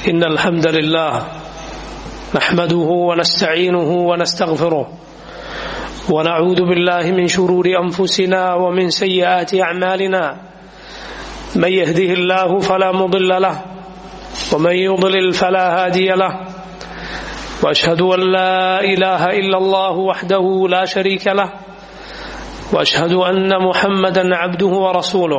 إن الحمد لله نحمده ونستعينه ونستغفره ونعوذ بالله من شرور أنفسنا ومن سيئات أعمالنا من يهده الله فلا مضل له ومن يضلل فلا هادي له واشهد ان لا اله الا الله وحده لا شريك له واشهد ان محمدا عبده ورسوله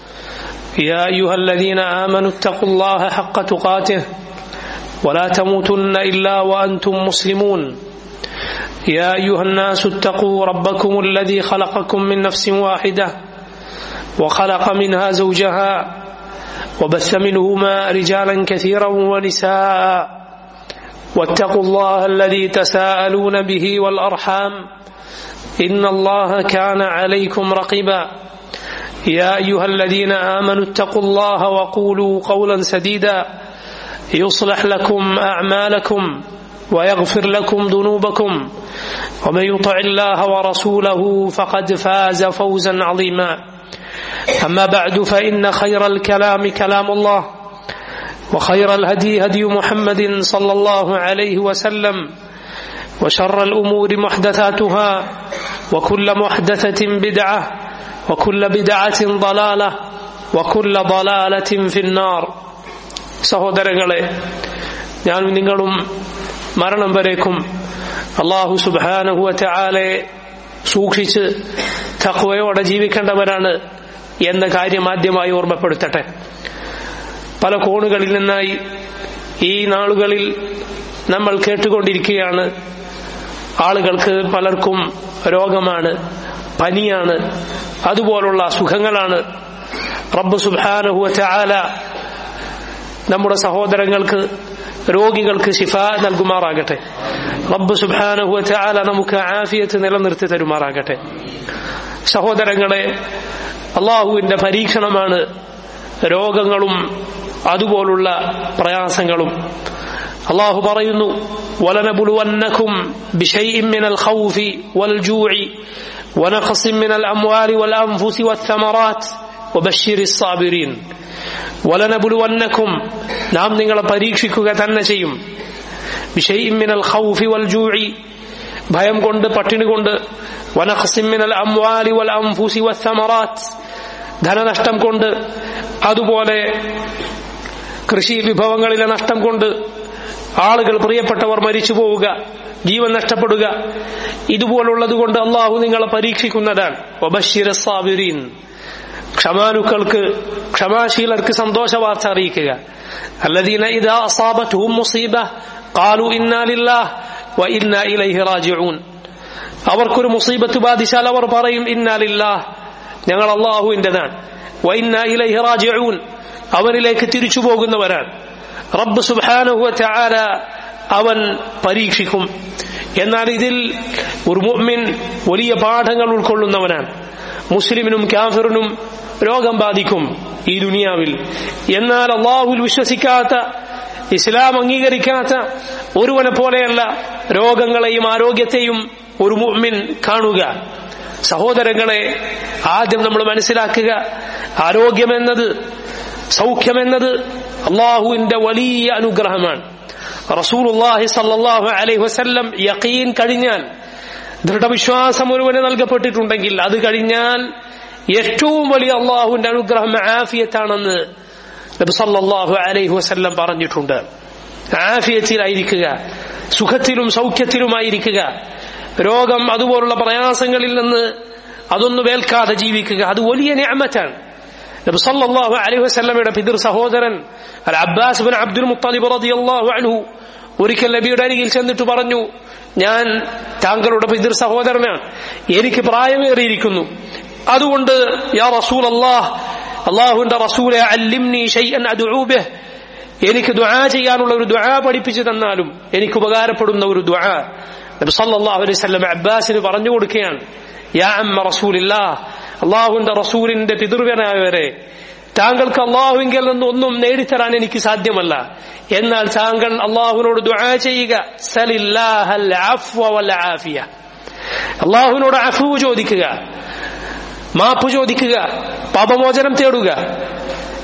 يا ايها الذين امنوا اتقوا الله حق تقاته ولا تموتن الا وانتم مسلمون يا ايها الناس اتقوا ربكم الذي خلقكم من نفس واحده وخلق منها زوجها وبث منهما رجالا كثيرا ونساء واتقوا الله الذي تساءلون به والارحام ان الله كان عليكم رقيبا يا ايها الذين امنوا اتقوا الله وقولوا قولا سديدا يصلح لكم اعمالكم ويغفر لكم ذنوبكم ومن يطع الله ورسوله فقد فاز فوزا عظيما اما بعد فان خير الكلام كلام الله وخير الهدي هدي محمد صلى الله عليه وسلم وشر الامور محدثاتها وكل محدثه بدعه وكل بدعه ضلاله وكل ضلاله في النار സഹോദരങ്ങളെ ഞാൻ നിങ്ങളും മരണം വരേക്കും അള്ളാഹു സുബാനഹുവറ്റ ആലെ സൂക്ഷിച്ച് തക്വയോടെ ജീവിക്കേണ്ടവരാണ് എന്ന കാര്യം ആദ്യമായി ഓർമ്മപ്പെടുത്തട്ടെ പല കോണുകളിൽ നിന്നായി ഈ നാളുകളിൽ നമ്മൾ കേട്ടുകൊണ്ടിരിക്കുകയാണ് ആളുകൾക്ക് പലർക്കും രോഗമാണ് പനിയാണ് അതുപോലുള്ള സുഖങ്ങളാണ് റബ്ബ് സുബാനഹുവറ്റ ആല നമ്മുടെ സഹോദരങ്ങൾക്ക് രോഗികൾക്ക് ശിഫ നൽകുമാറാകട്ടെ റബ്ബ് സുബാനഹുവറ്റ ആല നമുക്ക് ആഫിയത്ത് നിലനിർത്തി തരുമാറാകട്ടെ സഹോദരങ്ങളെ അള്ളാഹുവിന്റെ പരീക്ഷണമാണ് രോഗങ്ങളും അതുപോലുള്ള പ്രയാസങ്ങളും അള്ളാഹു പറയുന്നു ولنبلونكم بشيء من الخوف والجوع ونقص من الأموال والأنفس والثمرات وبشر الصابرين ولنبلونكم നാം നിങ്ങളെ പരീക്ഷിക്കുക തന്നെ ചെയ്യും بشيء من الخوف والجوع ഭയം കൊണ്ട് പട്ടിണി കൊണ്ട് വനഖസിമിനൽ അംവാലി വൽ അംഫുസി വസ്സമറാത്ത് ധനനഷ്ടം കൊണ്ട് അതുപോലെ കൃഷി വിഭവങ്ങളിലെ നഷ്ടം കൊണ്ട് ആളുകൾ പ്രിയപ്പെട്ടവർ മരിച്ചു പോവുക ജീവൻ നഷ്ടപ്പെടുക ഇതുപോലുള്ളത് കൊണ്ട് അള്ളാഹു നിങ്ങളെ പരീക്ഷിക്കുന്നതാണ് ഒബഷിറസാബിരീൻ ക്ഷമാനുക്കൾക്ക് ക്ഷമാശീലർക്ക് സന്തോഷ വാർത്ത അറിയിക്കുക الذين إذا أصابتهم مصيبة قالوا إنا لله وإنا إليه راجعون അവർക്കൊരു മുസീബത്ത് ബാധിച്ചാൽ അവർ പറയും ഇന്നാലില്ലാഹ് ഞങ്ങൾ അള്ളാഹുവിൻ്റെതാണ് വൈന്ന ഇലൈഹി റാജിഊൻ അവനിലേക്ക് തിരിച്ചു പോകുന്നവരാണ് റബ്ബ് സുബ്ഹാനഹു വതആല അവൻ പരീക്ഷിക്കും എന്നാൽ ഇതിൽ ഒരു മുഅ്മിൻ വലിയ പാഠങ്ങൾ ഉൾക്കൊള്ളുന്നവനാണ് മുസ്ലിമിനും കാഫിറിനും രോഗം ബാധിക്കും ഈ ദുനിയാവിൽ എന്നാൽ അള്ളാഹുൽ വിശ്വസിക്കാത്ത ഇസ്ലാം അംഗീകരിക്കാത്ത ഒരുവനെ പോലെയല്ല രോഗങ്ങളെയും ആരോഗ്യത്തെയും ഒരു മുഅ്മിൻ കാണുക സഹോദരങ്ങളെ ആദ്യം നമ്മൾ മനസ്സിലാക്കുക ആരോഗ്യമെന്നത് സൗഖ്യമെന്നത് അള്ളാഹുവിന്റെ വലിയ അനുഗ്രഹമാണ് റസൂലുള്ളാഹി സല്ലല്ലാഹു അലൈഹി വസല്ലം യഖീൻ കഴിഞ്ഞാൽ ദൃഢവിശ്വാസം ഒരുവന് നൽകപ്പെട്ടിട്ടുണ്ടെങ്കിൽ അത് കഴിഞ്ഞാൽ ഏറ്റവും വലിയ അള്ളാഹുവിന്റെ അനുഗ്രഹം ആഫിയത്താണെന്ന് നബി സല്ലല്ലാഹു അലൈഹി വസല്ലം പറഞ്ഞിട്ടുണ്ട് ആഫിയത്തിലായിരിക്കുക സുഖത്തിലും സൗഖ്യത്തിലുമായിരിക്കുക രോഗം അതുപോലുള്ള പ്രയാസങ്ങളിൽ നിന്ന് അതൊന്നും വേൽക്കാതെ ജീവിക്കുക അത് വലിയ ഞാമത്താണ് നബി സല്ലല്ലാഹു അലൈഹി വസല്ലമയുടെ പിതൃ സഹോദരൻ al Abbas bin Abdul Muttalib റളിയല്ലാഹു അൻഹു ഒരിക്കൽ നബിയുടെ അരികിൽ ചെന്നിട്ട് പറഞ്ഞു ഞാൻ താങ്കളുടെ പിതൃ സഹോദരനാണ് എനിക്ക് പ്രായമേറിയിരിക്കുന്നു അതുകൊണ്ട് യാ റസൂൽ അള്ളാഹ് അള്ളാഹുവിന്റെ റസൂലെ അല്ലിംനി ഷൈഅൻ അദ്ഉ ബിഹ് എനിക്ക് ദുആ ചെയ്യാനുള്ള ഒരു ദുആ പഠിപ്പിച്ചു തന്നാലും എനിക്ക് ഉപകാരപ്പെടുന്ന ഒരു ദുആ നബി സല്ലല്ലാഹു അലൈഹി വസല്ലം അബ്ബാസിന് പറഞ്ഞു കൊടുക്കുകയാണ് യാ അമ്മ റസൂലില്ലാഹ് അള്ളാഹുവിന്റെ റസൂലിന്റെ പിതൃവനായവരെ താങ്കൾക്ക് അള്ളാഹുവിങ്കിൽ നിന്ന് ഒന്നും നേടിത്തരാൻ എനിക്ക് സാധ്യമല്ല എന്നാൽ താങ്കൾ അള്ളാഹുവിനോട് ദുആ ചെയ്യുക സലില്ലാഹൽ അഫ്വ വൽ ആഫിയ അള്ളാഹുവിനോട് അഫു ചോദിക്കുക മാപ്പ് ചോദിക്കുക പാപമോചനം തേടുക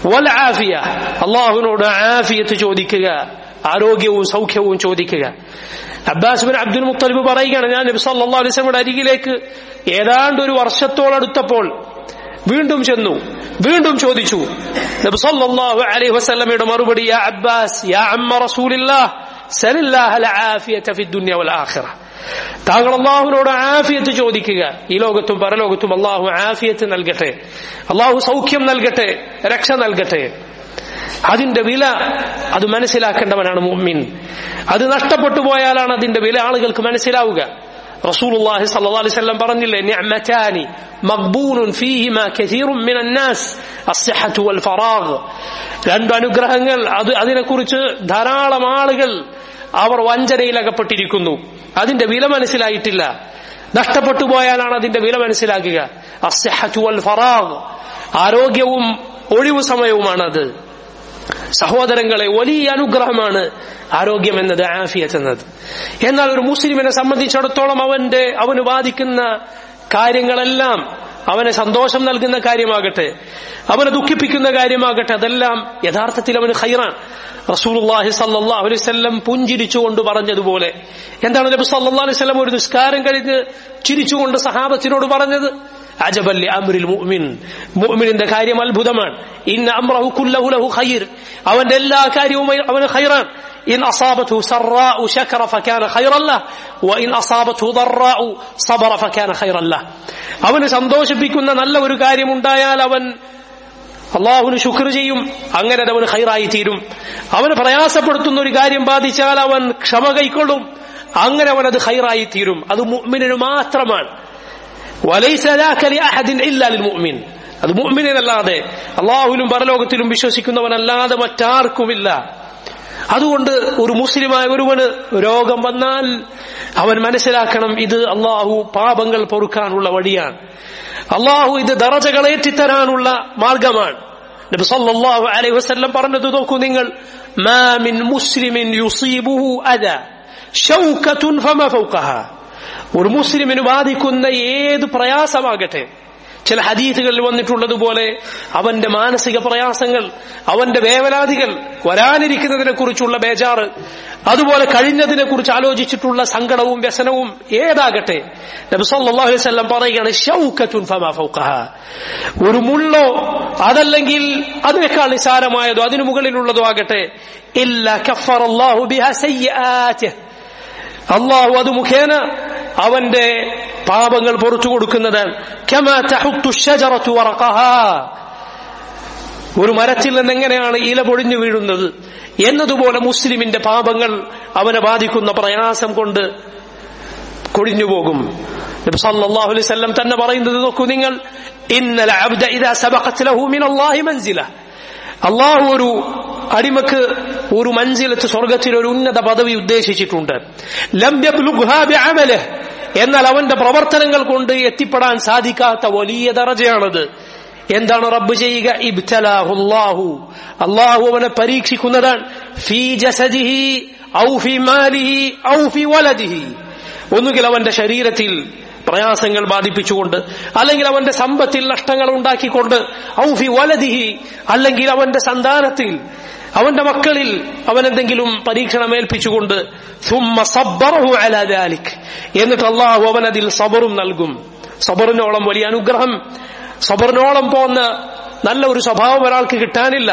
വൽ ആഫിയ അള്ളാഹുവിനോട് ആഫിയത്ത് ചോദിക്കുക ആരോഗ്യവും സൗഖ്യവും ചോദിക്കുക അബ്ബാസ് ബിൻ അബ്ദുൽ മുത്തലിബ് പറയുകയാണ് ഞാൻ നബി സല്ലല്ലാഹു അലൈഹി വസല്ലമയുടെ അരികിലേക്ക് ഏതാണ്ട് ഒരു വർഷത്തോളടുത്തപ്പോൾ വീണ്ടും ചെന്നു വീണ്ടും ചോദിച്ചു നബി സല്ലല്ലാഹു അലൈഹി വസല്ലമയുടെ മറുപടി യാ അബ്ബാസ് യാ അമ്മ റസൂലില്ലാഹ് സലില്ലാഹ ആഫിയത ഫി ദുനിയ വൽ ആഖിറ താങ്കൾ അള്ളാഹുവിനോട് ആഫിയത്ത് ചോദിക്കുക ഈ ലോകത്തും പരലോകത്തും അള്ളാഹു ആഫിയത്ത് നൽകട്ടെ അള്ളാഹു സൗഖ്യം നൽകട്ടെ രക്ഷ നൽകട്ടെ അതിന്റെ വില അത് മനസ്സിലാക്കേണ്ടവനാണ് മുഅ്മിൻ അത് നഷ്ടപ്പെട്ടു പോയാലാണ് അതിന്റെ വില ആളുകൾക്ക് മനസ്സിലാവുക റസൂലുള്ളാഹി സ്വല്ലല്ലാഹു അലൈഹി വസല്ലം പറഞ്ഞില്ലേ നിഅമതാനി മഖ്ബൂനുൻ ഫീഹിമാ കസീറുൻ മിനൻ നാസ് അസ്സഹത്തു വൽ ഫറാഗ് രണ്ട് അനുഗ്രഹങ്ങൾ അത് അതിനെക്കുറിച്ച് ധാരാളം ആളുകൾ അവർ വഞ്ചനയിൽ അകപ്പെട്ടിരിക്കുന്നു അതിന്റെ വില മനസ്സിലായിട്ടില്ല നഷ്ടപ്പെട്ടു പോയാലാണ് അതിന്റെ വില മനസ്സിലാക്കുക അസ്സഹത്തു വൽ ഫറാഗ് ആരോഗ്യവും ഒഴിവു സമയവുമാണത് സഹോദരങ്ങളെ വലിയ അനുഗ്രഹമാണ് ആരോഗ്യം എന്നത് ആഫിയത്ത് എന്നത് എന്നാൽ ഒരു മുസ്ലിമിനെ സംബന്ധിച്ചിടത്തോളം അവന്റെ അവന് ബാധിക്കുന്ന കാര്യങ്ങളെല്ലാം അവന് സന്തോഷം നൽകുന്ന കാര്യമാകട്ടെ അവനെ ദുഃഖിപ്പിക്കുന്ന കാര്യമാകട്ടെ അതെല്ലാം യഥാർത്ഥത്തിൽ അവന് ഹൈറാൻ റസൂലുള്ളാഹി സല്ലല്ലാഹു അലൈഹി വസല്ലം പുഞ്ചിരിച്ചുകൊണ്ട് പറഞ്ഞതുപോലെ എന്താണ് നബി സല്ലല്ലാഹു അലൈഹി വസല്ലം ഒരു നിസ്കാരം കഴിഞ്ഞ് ചിരിച്ചുകൊണ്ട് സഹാബത്തിനോട് പറഞ്ഞത് അജബല്ലി അമ്രിൽ മുഅ്മിൻ മുഅ്മിനിന്റെ കാര്യം അത്ഭുതമാണ് ഇന്ന അംറഹു കുല്ലഹു ലഹു ഖൈർ അവന്റെ എല്ലാ കാര്യവും അവന് ഖൈറാൻ إن أصابته سراء شكر فكان خيرا له وإن أصابته ضراء صبر فكان خيرا له അവന് സന്തോഷിപ്പിക്കുന്ന നല്ല ഒരു കാര്യമുണ്ടായാൽ അവൻ അള്ളാഹുവിന് ശുക്ർ ചെയ്യും അങ്ങനെ അത് അവന് ഹൈറായി തീരും അവന് പ്രയാസപ്പെടുത്തുന്ന ഒരു കാര്യം ബാധിച്ചാൽ അവൻ ക്ഷമ കൈക്കൊള്ളും അങ്ങനെ അവൻ അത് ഹൈറായി തീരും അത് മുഅ്മിനിന് മാത്രമാണ് മുഅ്മിൻ അത് മുഅ്മിനല്ലാതെ അള്ളാഹുവിലും പരലോകത്തിലും വിശ്വസിക്കുന്നവനല്ലാതെ മറ്റാർക്കുമില്ല അതുകൊണ്ട് ഒരു മുസ്ലിമായ ഒരുവന് രോഗം വന്നാൽ അവൻ മനസ്സിലാക്കണം ഇത് അള്ളാഹു പാപങ്ങൾ പൊറുക്കാനുള്ള വഴിയാണ് അള്ളാഹു ഇത് ദറജകൾ ഏറ്റിത്തരാനുള്ള മാർഗമാണ് നബി സല്ലല്ലാഹു അലൈഹി വസല്ലം പറഞ്ഞത് നോക്കൂ നിങ്ങൾ മാ മിൻ മുസ്ലിമിൻ യുസീബുഹു അദ ഷൗകത്തുൻ ഫമ ഫൗഖഹ ഒരു മുസ്ലിമിന് ബാധിക്കുന്ന ഏത് പ്രയാസമാകട്ടെ ചില ഹദീസുകളിൽ വന്നിട്ടുള്ളതുപോലെ അവന്റെ മാനസിക പ്രയാസങ്ങൾ അവന്റെ വേവലാതികൾ വരാനിരിക്കുന്നതിനെ കുറിച്ചുള്ള ബേജാറ് അതുപോലെ കഴിഞ്ഞതിനെ കുറിച്ച് ആലോചിച്ചിട്ടുള്ള സങ്കടവും വ്യസനവും ഏതാകട്ടെ നബിസല്ലാഹു അലൈഹി വസല്ലം പറയുകയാണ് ഷൗക്കത്തുൻ ഫമാ ഫൗഖഹ ഒരു മുള്ളോ അതല്ലെങ്കിൽ അതിനേക്കാൾ നിസാരമായതോ അതിനു മുകളിലുള്ളതോ ആകട്ടെ ഇല്ല കഫറല്ലാഹു ബിഹ സയ്യിആതിഹി അള്ളാഹു അത് മുഖേന അവന്റെ പാപങ്ങൾ പുറത്തു കൊടുക്കുന്നതാണ് ഒരു മരത്തിൽ നിന്ന് എങ്ങനെയാണ് ഇല പൊഴിഞ്ഞു വീഴുന്നത് എന്നതുപോലെ മുസ്ലിമിന്റെ പാപങ്ങൾ അവനെ ബാധിക്കുന്ന പ്രയാസം കൊണ്ട് കൊഴിഞ്ഞു പോകും സല്ലല്ലാഹു അലൈഹി വസല്ലം തന്നെ പറയുന്നത് നോക്കൂ നിങ്ങൾ ഇന്നൽ അബ്ദ ഇദാ സബഖത് ലഹു മിനല്ലാഹി മൻസില അള്ളാഹു ഒരു അടിമക്ക് ഒരു മൻസിലത്ത് സ്വർഗത്തിൽ ഒരു ഉന്നത പദവി ഉദ്ദേശിച്ചിട്ടുണ്ട് എന്നാൽ അവന്റെ പ്രവർത്തനങ്ങൾ കൊണ്ട് എത്തിപ്പെടാൻ സാധിക്കാത്ത വലിയ ദറജയാണത് എന്താണ് റബ്ബ് ചെയ്യുക ഇബ്തലാഹുല്ലാഹു അള്ളാഹു അവനെ പരീക്ഷിക്കുന്നതാണ് ഫീ ജസദിഹി ഔ ഫി മാലിഹി ഔ ഫി വലദിഹി ഒന്നുകിൽ അവന്റെ ശരീരത്തിൽ പ്രയാസങ്ങൾ ബാധിപ്പിച്ചുകൊണ്ട് അല്ലെങ്കിൽ അവന്റെ സമ്പത്തിൽ നഷ്ടങ്ങൾ ഉണ്ടാക്കിക്കൊണ്ട് ഔഫി വലതിഹി അല്ലെങ്കിൽ അവന്റെ സന്താനത്തിൽ അവന്റെ മക്കളിൽ അവൻ എന്തെങ്കിലും പരീക്ഷണം ഏൽപ്പിച്ചുകൊണ്ട് എന്നിട്ട് അള്ളാഹു അവൻ അതിൽ സബറും നൽകും സബറിനോളം വലിയ അനുഗ്രഹം സബറിനോളം പോന്ന നല്ല ഒരു സ്വഭാവം ഒരാൾക്ക് കിട്ടാനില്ല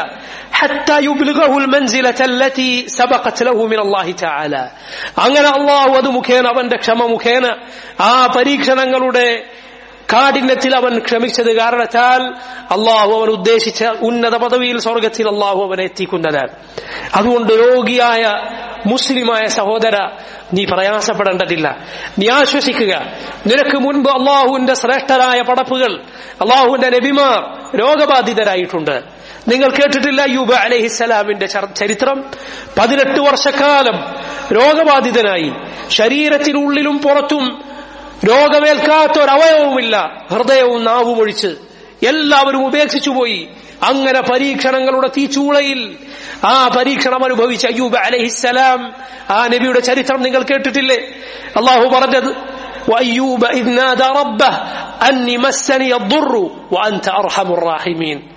അങ്ങനെ അള്ളാഹു അത് മുഖേന അവന്റെ ക്ഷമ മുഖേന ആ പരീക്ഷണങ്ങളുടെ കാഠിന്യത്തിൽ അവൻ ക്ഷമിച്ചത് കാരണത്താൽ അള്ളാഹു അവൻ ഉദ്ദേശിച്ച ഉന്നത പദവിയിൽ സ്വർഗത്തിൽ അള്ളാഹു അവനെ എത്തിക്കുന്നതാണ് അതുകൊണ്ട് രോഗിയായ മുസ്ലിമായ സഹോദര നീ പ്രയാസപ്പെടേണ്ടതില്ല നീ ആശ്വസിക്കുക നിനക്ക് മുൻപ് അള്ളാഹുവിന്റെ ശ്രേഷ്ഠരായ പടപ്പുകൾ അള്ളാഹുവിന്റെ നബിമാർ രോഗബാധിതരായിട്ടുണ്ട് നിങ്ങൾ കേട്ടിട്ടില്ല യൂബ അലഹിസലാമിന്റെ ചരിത്രം പതിനെട്ട് വർഷക്കാലം രോഗബാധിതനായി ശരീരത്തിനുള്ളിലും പുറത്തും രോഗമേൽക്കാത്ത ഒരവയവുമില്ല ഹൃദയവും നാവും ഒഴിച്ച് എല്ലാവരും ഉപേക്ഷിച്ചുപോയി അങ്ങനെ പരീക്ഷണങ്ങളുടെ തീച്ചൂളയിൽ ആ പരീക്ഷണം അനുഭവിച്ച അയ്യൂബ് അലഹിസലാം ആ നബിയുടെ ചരിത്രം നിങ്ങൾ കേട്ടിട്ടില്ലേ അള്ളാഹു പറഞ്ഞത് وأيوب إذ نادى ربه أني مسني الضر وأنت أرحم الراحمين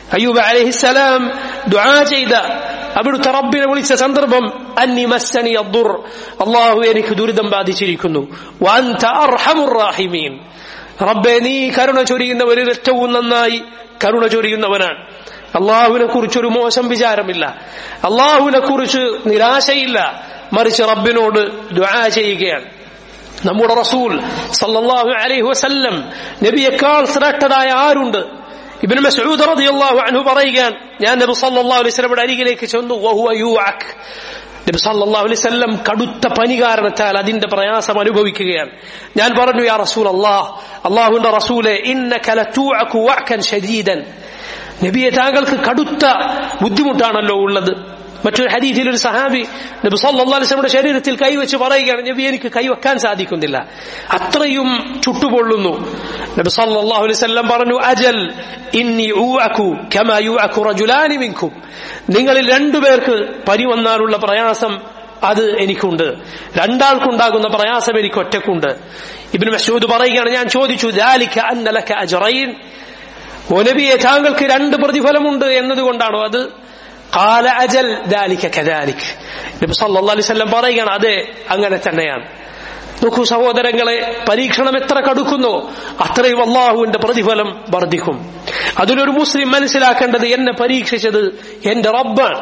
അയ്യൂബ് അലഹിസലാം ദുആ ചെയ്ത അവിടുത്തെ റബ്ബിനെ വിളിച്ച സന്ദർഭം അന്നി മസ്സനി അദ്ദുർ അള്ളാഹു എനിക്ക് ദുരിതം ബാധിച്ചിരിക്കുന്നു വഅൻത അർഹമുർ റാഹിമീൻ റബ്ബെ നീ കരുണ ചൊരിയുന്നവരിൽ ഏറ്റവും നന്നായി കരുണ ചൊരിയുന്നവനാണ് അള്ളാഹുവിനെ കുറിച്ചൊരു മോശം വിചാരമില്ല അള്ളാഹുവിനെ കുറിച്ച് നിരാശയില്ല മറിച്ച് റബ്ബിനോട് ദുആ ചെയ്യുകയാണ് നമ്മുടെ റസൂൽ സല്ലല്ലാഹു അലൈഹി വസല്ലം നബിയേക്കാൾ ശ്രേഷ്ഠനായ ആരുണ്ട് ഇബ്നു മസ്ഊദ് റളിയല്ലാഹു അൻഹു പറയുകയാണ് ഞാൻ നബി സല്ലല്ലാഹു അലൈഹി വസല്ലമയുടെ അരികിലേക്ക് ചെന്നു വഹുവ യുഅക് നബി സല്ലല്ലാഹു അലൈഹി വസല്ലം കടുത്ത പനി കാരണത്താൽ അതിന്റെ പ്രയാസം അനുഭവിക്കുകയാണ് ഞാൻ പറഞ്ഞു യാ റസൂൽ അല്ലാഹ് അല്ലാഹുവിന്റെ റസൂലെ ഇന്നക ലതുഅകു വഅകൻ ശദീദൻ നബിയെ താങ്കൾക്ക് കടുത്ത ബുദ്ധിമുട്ടാണല്ലോ ഉള്ളത് മറ്റൊരു ഹദീസിൽ ഒരു സഹാബി നബി സല്ലല്ലാഹു അലൈഹി വസല്ലമയുടെ ശരീരത്തിൽ കൈവച്ച് പറയുകയാണ് നബി എനിക്ക് കൈവെക്കാൻ സാധിക്കുന്നില്ല അത്രയും ചുട്ടുപൊള്ളുന്നു നബി സല്ലല്ലാഹു അലൈഹി വസല്ലം പറഞ്ഞു അജൽ ഇന്നി ഊഅകു കമാ യൂഅകു റജുലാനി മിൻകും നിങ്ങളിൽ രണ്ടുപേർക്ക് പനി വന്നാലുള്ള പ്രയാസം അത് എനിക്കുണ്ട് രണ്ടാൾക്കുണ്ടാകുന്ന പ്രയാസം എനിക്ക് ഒറ്റക്കുണ്ട് ഇബ്നു മസ്ഊദ് പറയുകയാണ് ഞാൻ ചോദിച്ചു ദാലിക അന്ന ലക അജ്റൈൻ ഓ നബിയെ താങ്കൾക്ക് രണ്ട് പ്രതിഫലമുണ്ട് എന്നതുകൊണ്ടാണോ അത് قال أجل ذلك كذلك നബി സല്ലല്ലാഹു അലൈഹി വസല്ലം പറയുകയാണ് അതെ അങ്ങനെ തന്നെയാണ് നോക്കൂ സഹോദരങ്ങളെ പരീക്ഷണം എത്ര കടുക്കുന്നോ അത്രയും അള്ളാഹുവിന്റെ പ്രതിഫലം വർദ്ധിക്കും അതിലൊരു മുസ്ലിം മനസ്സിലാക്കേണ്ടത് എന്നെ പരീക്ഷിച്ചത് എന്റെ റബ്ബാണ്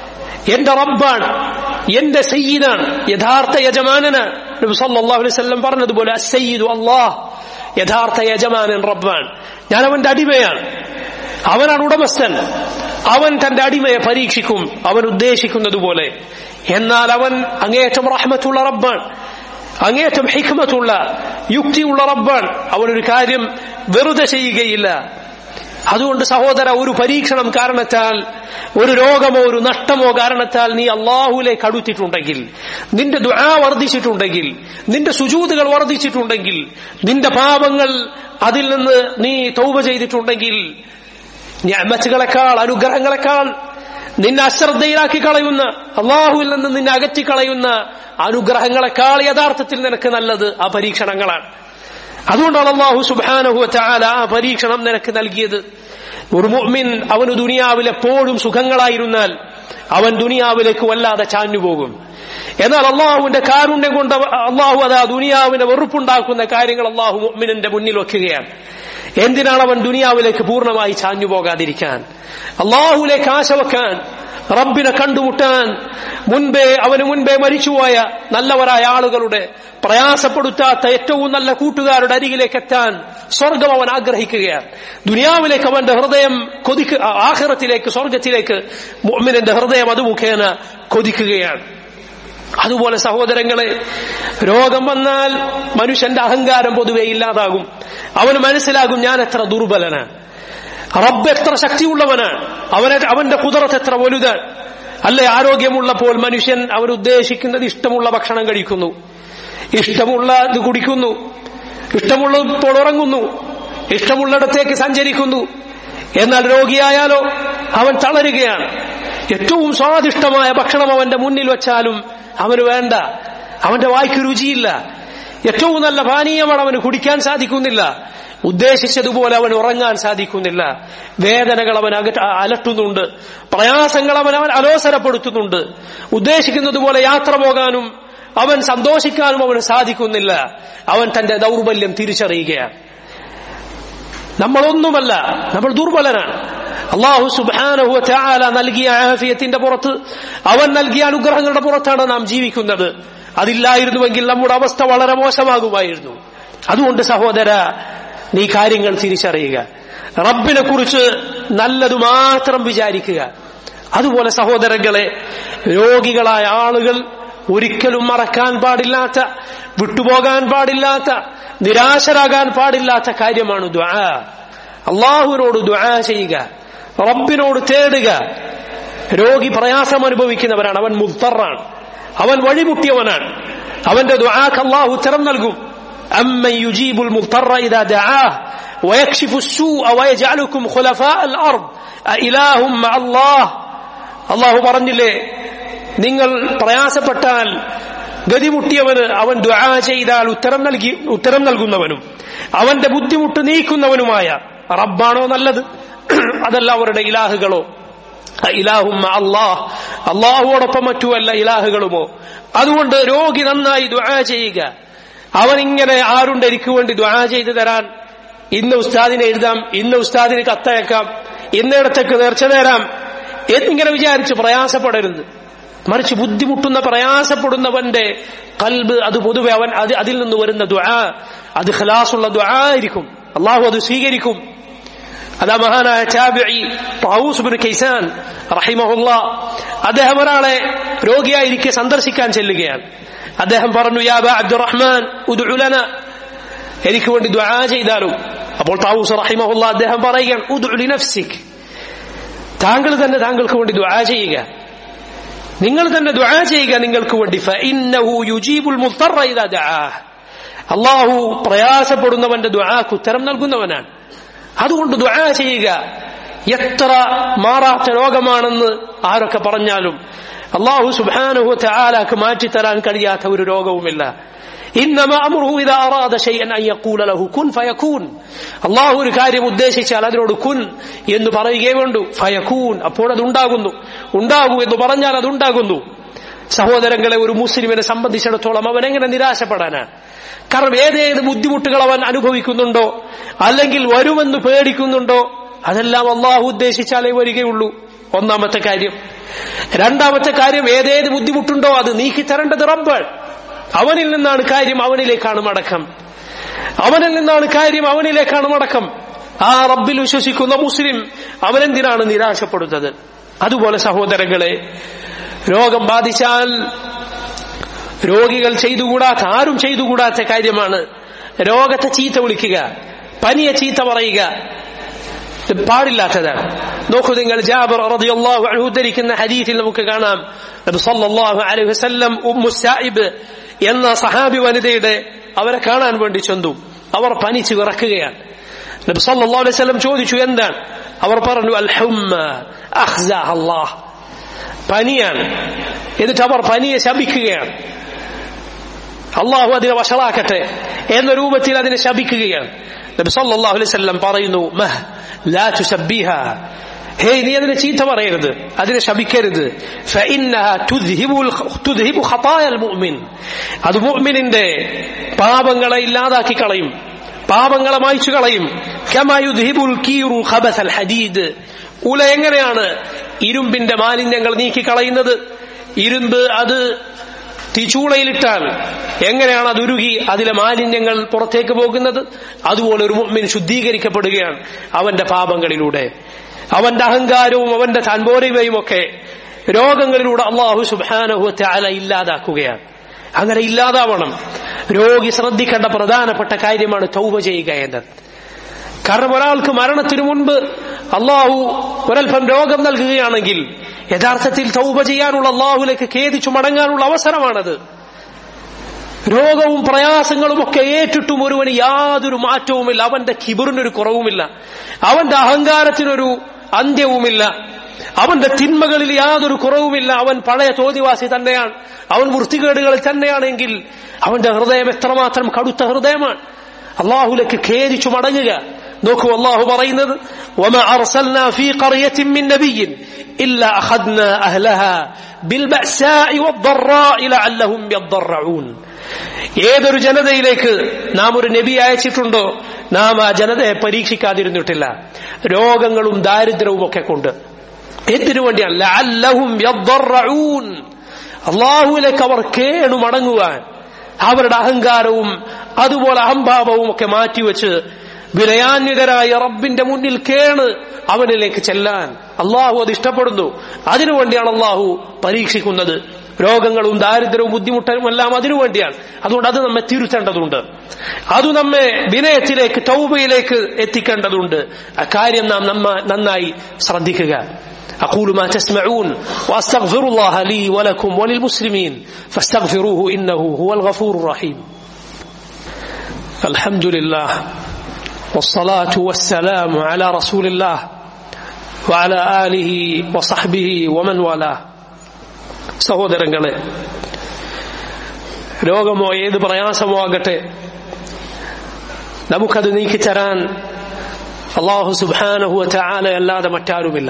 എന്റെ റബ്ബാണ് എന്റെ സയ്യിദാണ് യഥാർത്ഥ യജമാനനാണ് നബി സല്ലല്ലാഹു അലൈഹി വസല്ലം പറഞ്ഞതുപോലെ അസ്സയ്യിദു അല്ലാഹ് യഥാർത്ഥ യജമാനൻ റബ്ബാണ് ഞാൻ അവന്റെ അടിമയാണ് അവനാണ് ഉടമസ്ഥൻ അവൻ തന്റെ അടിമയെ പരീക്ഷിക്കും അവൻ ഉദ്ദേശിക്കുന്നത് പോലെ എന്നാൽ അവൻ അങ്ങേയറ്റം റഹ്മത്തുള്ള റബ്ബാണ് അങ്ങേയറ്റം ഹിക്മത്തുള്ള യുക്തിയുള്ള റബ്ബാണ് അവനൊരു കാര്യം വെറുതെ ചെയ്യുകയില്ല അതുകൊണ്ട് സഹോദര ഒരു പരീക്ഷണം കാരണത്താൽ ഒരു രോഗമോ ഒരു നഷ്ടമോ കാരണത്താൽ നീ അള്ളാഹുലേക്ക് അടുത്തിട്ടുണ്ടെങ്കിൽ നിന്റെ ദുആ വർദ്ധിച്ചിട്ടുണ്ടെങ്കിൽ നിന്റെ സുജൂതുകൾ വർദ്ധിച്ചിട്ടുണ്ടെങ്കിൽ നിന്റെ പാപങ്ങൾ അതിൽ നിന്ന് നീ തൗബ ചെയ്തിട്ടുണ്ടെങ്കിൽ ഞാമത്തുകളെക്കാൾ അനുഗ്രഹങ്ങളെക്കാൾ നിന്നെ അശ്രദ്ധയിലാക്കി കളയുന്ന അള്ളാഹുവിൽ നിന്ന് നിന്നെ അകറ്റിക്കളയുന്ന അനുഗ്രഹങ്ങളെക്കാൾ യഥാർത്ഥത്തിൽ നിനക്ക് നല്ലത് ആ പരീക്ഷണങ്ങളാണ് അതുകൊണ്ടാണ് അള്ളാഹു സുബാനഹു ചാല ആ പരീക്ഷണം നിനക്ക് നൽകിയത് ഒരു മുഅ്മിൻ അവന് ദുനിയാവിൽ എപ്പോഴും സുഖങ്ങളായിരുന്നാൽ അവൻ ദുനിയാവിലേക്ക് വല്ലാതെ ചാഞ്ഞുപോകും എന്നാൽ അള്ളാഹുവിന്റെ കാരുണ്യം കൊണ്ട് അള്ളാഹു അതാ ദുനിയാവിനെ വെറുപ്പുണ്ടാക്കുന്ന കാര്യങ്ങൾ അള്ളാഹു മുഅ്മിനിന്റെ മുന്നിൽ വെക്കുകയാണ് എന്തിനാണ് അവൻ ദുനിയാവിലേക്ക് പൂർണ്ണമായി ചാഞ്ഞു പോകാതിരിക്കാൻ അള്ളാഹുലേക്ക് ആശ വെക്കാൻ റബ്ബിനെ കണ്ടുമുട്ടാൻ മുൻപേ അവന് മുൻപേ മരിച്ചുപോയ നല്ലവരായ ആളുകളുടെ പ്രയാസപ്പെടുത്താത്ത ഏറ്റവും നല്ല കൂട്ടുകാരുടെ അരികിലേക്ക് എത്താൻ സ്വർഗം അവൻ ആഗ്രഹിക്കുകയാണ് ദുനിയാവിലേക്ക് അവന്റെ ഹൃദയം കൊതിക്ക് ആഹ്റത്തിലേക്ക് സ്വർഗത്തിലേക്ക് മുഅ്മിനിന്റെ ഹൃദയം അത് മുഖേന കൊതിക്കുകയാണ് അതുപോലെ സഹോദരങ്ങളെ രോഗം വന്നാൽ മനുഷ്യന്റെ അഹങ്കാരം പൊതുവെ ഇല്ലാതാകും അവന് മനസ്സിലാകും ഞാൻ എത്ര ദുർബലനാണ് റബ്ബ് എത്ര ശക്തിയുള്ളവനാണ് അവനെ അവന്റെ കുതിരത്ത് എത്ര വലുതാണ് അല്ലെ ആരോഗ്യമുള്ളപ്പോൾ മനുഷ്യൻ അവൻ ഉദ്ദേശിക്കുന്നത് ഇഷ്ടമുള്ള ഭക്ഷണം കഴിക്കുന്നു ഇഷ്ടമുള്ള ഇത് കുടിക്കുന്നു ഇഷ്ടമുള്ളപ്പോൾ ഉറങ്ങുന്നു ഇഷ്ടമുള്ളിടത്തേക്ക് സഞ്ചരിക്കുന്നു എന്നാൽ രോഗിയായാലോ അവൻ തളരുകയാണ് ഏറ്റവും സ്വാദിഷ്ടമായ ഭക്ഷണം അവന്റെ മുന്നിൽ വെച്ചാലും അവന് വേണ്ട അവന്റെ വായ്ക്ക് രുചിയില്ല ഏറ്റവും നല്ല പാനീയമാണ് അവന് കുടിക്കാൻ സാധിക്കുന്നില്ല ഉദ്ദേശിച്ചതുപോലെ അവൻ ഉറങ്ങാൻ സാധിക്കുന്നില്ല വേദനകൾ അവൻ അകറ്റ അലട്ടുന്നുണ്ട് പ്രയാസങ്ങൾ അവൻ അവൻ അലോസരപ്പെടുത്തുന്നുണ്ട് ഉദ്ദേശിക്കുന്നത് പോലെ യാത്ര പോകാനും അവൻ സന്തോഷിക്കാനും അവന് സാധിക്കുന്നില്ല അവൻ തന്റെ ദൗർബല്യം തിരിച്ചറിയുകയാണ് നമ്മളൊന്നുമല്ല നമ്മൾ ദുർബലനാണ് അള്ളാഹു സുബാനഹു ചാല നൽകിയ ആഫിയത്തിന്റെ പുറത്ത് അവൻ നൽകിയ അനുഗ്രഹങ്ങളുടെ പുറത്താണ് നാം ജീവിക്കുന്നത് അതില്ലായിരുന്നുവെങ്കിൽ നമ്മുടെ അവസ്ഥ വളരെ മോശമാകുമായിരുന്നു അതുകൊണ്ട് സഹോദര നീ കാര്യങ്ങൾ തിരിച്ചറിയുക റബ്ബിനെ കുറിച്ച് നല്ലത് മാത്രം വിചാരിക്കുക അതുപോലെ സഹോദരങ്ങളെ രോഗികളായ ആളുകൾ ഒരിക്കലും മറക്കാൻ പാടില്ലാത്ത വിട്ടുപോകാൻ പാടില്ലാത്ത നിരാശരാകാൻ പാടില്ലാത്ത കാര്യമാണ് ദ്വാ അള്ളാഹുവിനോട് ദ്വാ ചെയ്യുക റബ്ബിനോട് തേടുക രോഗി പ്രയാസം അനുഭവിക്കുന്നവരാണ് അവൻ മുത്തറാണ് അവൻ വഴിമുട്ടിയവനാണ് അവന്റെ ദ്വാക്ക് അള്ളാഹു ഉത്തരം നൽകും أمن يجيب المضطر إذا دعاه ويكشف السوء ويجعلكم خلفاء الأرض أإله مع الله الله പറഞ്ഞില്ലേ നിങ്ങൾ പ്രയാസപ്പെട്ടാൽ ഗതിമുട്ടിയവന് അവൻ ദുആ ചെയ്താൽ ഉത്തരം നൽകി ഉത്തരം നൽകുന്നവനും അവന്റെ ബുദ്ധിമുട്ട് നീക്കുന്നവനുമായ റബ്ബാണോ നല്ലത് അതല്ല അവരുടെ ഇലാഹുകളോ ഇലാഹും അള്ളാഹ് അള്ളാഹുവോടൊപ്പം മറ്റുമല്ല ഇലാഹുകളുമോ അതുകൊണ്ട് രോഗി നന്നായി ദുആ ചെയ്യുക അവനിങ്ങനെ ആരുണ്ട് എനിക്ക് വേണ്ടി ദുആ ചെയ്തു തരാൻ ഇന്ന് ഉസ്താദിനെ എഴുതാം ഇന്ന് ഉസ്താദിന് കത്തയക്കാം ഇന്നിടത്തേക്ക് നേർച്ച നേരാം എന്നിങ്ങനെ വിചാരിച്ച് പ്രയാസപ്പെടരുത് മറിച്ച് ബുദ്ധിമുട്ടുന്ന പ്രയാസപ്പെടുന്നവന്റെ കൽബ് അത് പൊതുവെ അവൻ അത് അതിൽ നിന്ന് വരുന്ന ദുആ അത് ഖലാസുള്ള ദുആ ആയിരിക്കും അള്ളാഹു അത് സ്വീകരിക്കും അതാ മഹാനായ ചാബിഇ തൗസ് ബിൻ കൈസാൻ റഹിമഹുല്ല അദ്ദേഹം ഒരാളെ രോഗിയായിരിക്കെ സന്ദർശിക്കാൻ ചെല്ലുകയാണ് അദ്ദേഹം പറഞ്ഞു യാ ബാ അബ്ദുറഹ്മാൻ ഉദ്ഉലന എനിക്ക് വേണ്ടി ദുആ ചെയ്താലും അപ്പോൾ താവൂസ് റഹിമഹുല്ല അദ്ദേഹം പറയുകയാണ് ഉദ്ഉ നഫ്സിക് താങ്കൾ തന്നെ താങ്കൾക്ക് വേണ്ടി ദുആ ചെയ്യുക നിങ്ങൾ തന്നെ ദുആ ചെയ്യുക നിങ്ങൾക്ക് വേണ്ടി ഫഇന്നഹു യുജീബുൽ മുദ്ദറ ഇദാ ദആഹ് അള്ളാഹു പ്രയാസപ്പെടുന്നവന്റെ ദുആക്ക് ഉത്തരം നൽകുന്നവനാണ് അതുകൊണ്ട് ദുആ ചെയ്യുക എത്ര മാറാത്ത രോഗമാണെന്ന് ആരൊക്കെ പറഞ്ഞാലും അള്ളാഹു സുബാനുഹു തആലാക്ക് മാറ്റിത്തരാൻ കഴിയാത്ത ഒരു രോഗവുമില്ല إنما أمره إذا أراد شيئا أن يقول له كن فيكون അള്ളാഹു ഒരു കാര്യം ഉദ്ദേശിച്ചാൽ അതിനോട് കുൻ എന്ന് പറയുകയേ വേണ്ടു ഫയക്കൂൻ അപ്പോൾ അത് ഉണ്ടാകുന്നു ഉണ്ടാകൂ എന്ന് പറഞ്ഞാൽ അത് ഉണ്ടാകുന്നു സഹോദരങ്ങളെ ഒരു മുസ്ലിമിനെ സംബന്ധിച്ചിടത്തോളം അവൻ എങ്ങനെ നിരാശപ്പെടാനാണ് കാരണം ഏതേത് ബുദ്ധിമുട്ടുകൾ അവൻ അനുഭവിക്കുന്നുണ്ടോ അല്ലെങ്കിൽ വരുമെന്ന് പേടിക്കുന്നുണ്ടോ അതെല്ലാം അള്ളാഹു ഉദ്ദേശിച്ചാലേ വരികയുള്ളൂ ഒന്നാമത്തെ കാര്യം രണ്ടാമത്തെ കാര്യം ഏതേത് ബുദ്ധിമുട്ടുണ്ടോ അത് നീക്കി തരേണ്ടത് റബ്ബ് അവനിൽ നിന്നാണ് കാര്യം അവനിലേക്കാണ് മടക്കം അവനിൽ നിന്നാണ് കാര്യം അവനിലേക്കാണ് മടക്കം ആ റബ്ബിൽ വിശ്വസിക്കുന്ന മുസ്ലിം അവനെന്തിനാണ് നിരാശപ്പെടുന്നത് അതുപോലെ സഹോദരങ്ങളെ രോഗം ബാധിച്ചാൽ രോഗികൾ ചെയ്തുകൂടാത്ത ആരും ചെയ്തുകൂടാത്ത കാര്യമാണ് രോഗത്തെ ചീത്ത വിളിക്കുക പനിയെ ചീത്ത പറയുക ഇത് പാടില്ലാത്തതാണ് നോക്കൂ നിങ്ങൾ ജാബർ റളിയല്ലാഹു അൻഹു ഉദ്ധരിക്കുന്ന ഹദീസിൽ നമുക്ക് കാണാം നബി സല്ലല്ലാഹു അലൈഹി വസല്ലം ഉമ്മു സായിബ് എന്ന സഹാബി വനിതയുടെ അവരെ കാണാൻ വേണ്ടി ചെന്നു അവർ പനിച്ചു വിറക്കുകയാണ് നബി സല്ലല്ലാഹു അലൈഹി വസല്ലം ചോദിച്ചു എന്താണ് അവർ പറഞ്ഞു അൽ ഹുമ്മ അഖ്സാ അല്ലാഹ് പനിയാണ് എന്നിട്ട് അവർ പനിയെ ശപിക്കുകയാണ് അള്ളാഹു അതിനെ വഷളാക്കട്ടെ എന്ന രൂപത്തിൽ അതിനെ ശപിക്കുകയാണ് നബി സല്ലല്ലാഹു അലൈഹി വസല്ലം പറയുന്നു മഹ് ലാ തുസബ്ബിഹ ഹേയ് നീ അതിനെ ചീത്ത പറയരുത് അതിനെ ശപിക്കരുത് فإنها تذهب تذهب خطايا المؤمن അത് മുഅ്മിനിന്റെ പാപങ്ങളെ ഇല്ലാതാക്കി കളയും പാപങ്ങളെ മായ്ച്ചു കളയും كما يذهب الكير خبث الحديد ഉല എങ്ങനെയാണ് ഇരുമ്പിന്റെ മാലിന്യങ്ങൾ നീക്കി കളയുന്നത് ഇരുമ്പ് അത് തീച്ചൂളയിലിട്ടാൽ എങ്ങനെയാണ് അത് ഉരുകി അതിലെ മാലിന്യങ്ങൾ പുറത്തേക്ക് പോകുന്നത് അതുപോലെ ഒരു മുഅ്മിൻ ശുദ്ധീകരിക്കപ്പെടുകയാണ് അവന്റെ പാപങ്ങളിലൂടെ അവന്റെ അഹങ്കാരവും അവന്റെ താൻപോരിമയും ഒക്കെ രോഗങ്ങളിലൂടെ അള്ളാഹു സുബാനഹുത്തെ അല ഇല്ലാതാക്കുകയാണ് അങ്ങനെ ഇല്ലാതാവണം രോഗി ശ്രദ്ധിക്കേണ്ട പ്രധാനപ്പെട്ട കാര്യമാണ് തൗബ ചെയ്യുക എന്നത് കാരണം ഒരാൾക്ക് മരണത്തിനു മുൻപ് അള്ളാഹു ഒരൽപ്പം രോഗം നൽകുകയാണെങ്കിൽ യഥാർത്ഥത്തിൽ തൗബ ചെയ്യാനുള്ള അള്ളാഹുലേക്ക് ഖേദിച്ചു മടങ്ങാനുള്ള അവസരമാണത് രോഗവും പ്രയാസങ്ങളും ഒക്കെ ഏറ്റിട്ടും ഒരുവന് യാതൊരു മാറ്റവുമില്ല അവന്റെ കിബറിനൊരു കുറവുമില്ല അവന്റെ അഹങ്കാരത്തിനൊരു അന്ത്യവുമില്ല അവന്റെ തിന്മകളിൽ യാതൊരു കുറവുമില്ല അവൻ പഴയ തോതിവാസി തന്നെയാണ് അവൻ വൃത്തികേടുകളിൽ തന്നെയാണെങ്കിൽ അവന്റെ ഹൃദയം എത്രമാത്രം കടുത്ത ഹൃദയമാണ് അള്ളാഹുലേക്ക് ഖേദിച്ചു മടങ്ങുക നോക്കൂ അള്ളാഹു പറയുന്നത് وما أرسلنا في قرية من نبي إلا أخذنا أهلها بالبأساء والضراء لعلهم يضرعون ഏതൊരു ജനതയിലേക്ക് നാം ഒരു നബി അയച്ചിട്ടുണ്ടോ നാം ആ ജനതയെ പരീക്ഷിക്കാതിരുന്നിട്ടില്ല രോഗങ്ങളും ദാരിദ്ര്യവും ഒക്കെ കൊണ്ട് എന്തിനു വേണ്ടിയാണ് ലഅല്ലഹും യദ്ദറഊൻ അള്ളാഹുവിലേക്ക് അവർ കേണു മടങ്ങുവാൻ അവരുടെ അഹങ്കാരവും അതുപോലെ അഹംഭാവവും ഒക്കെ മാറ്റിവെച്ച് വിനയാന്വിതരായ റബ്ബിന്റെ മുന്നിൽ കേണ് അവനിലേക്ക് ചെല്ലാൻ അള്ളാഹു അത് ഇഷ്ടപ്പെടുന്നു അതിനുവേണ്ടിയാണ് അള്ളാഹു പരീക്ഷിക്കുന്നത് രോഗങ്ങളും ദാരിദ്ര്യവും ബുദ്ധിമുട്ടും എല്ലാം അതിനുവേണ്ടിയാണ് അതുകൊണ്ട് അത് നമ്മെ തിരുത്തേണ്ടതുണ്ട് അത് നമ്മെ വിനയത്തിലേക്ക് തൗബയിലേക്ക് എത്തിക്കേണ്ടതുണ്ട് അക്കാര്യം നാം നമ്മ നന്നായി ശ്രദ്ധിക്കുക أقول ما تسمعون وأستغفر الله لي ولكم وللمسلمين فاستغفروه إنه هو الغفور الرحيم الحمد لله والصلاة والسلام على رسول الله وعلى آله وصحبه ومن والاه സഹോദരങ്ങളെ രോഗമോ ഏത് പ്രയാസമോ ആകട്ടെ നമുക്കത് നീക്കിത്തരാൻ അള്ളാഹു സുബാനഹു ചാല അല്ലാതെ മറ്റാരുമില്ല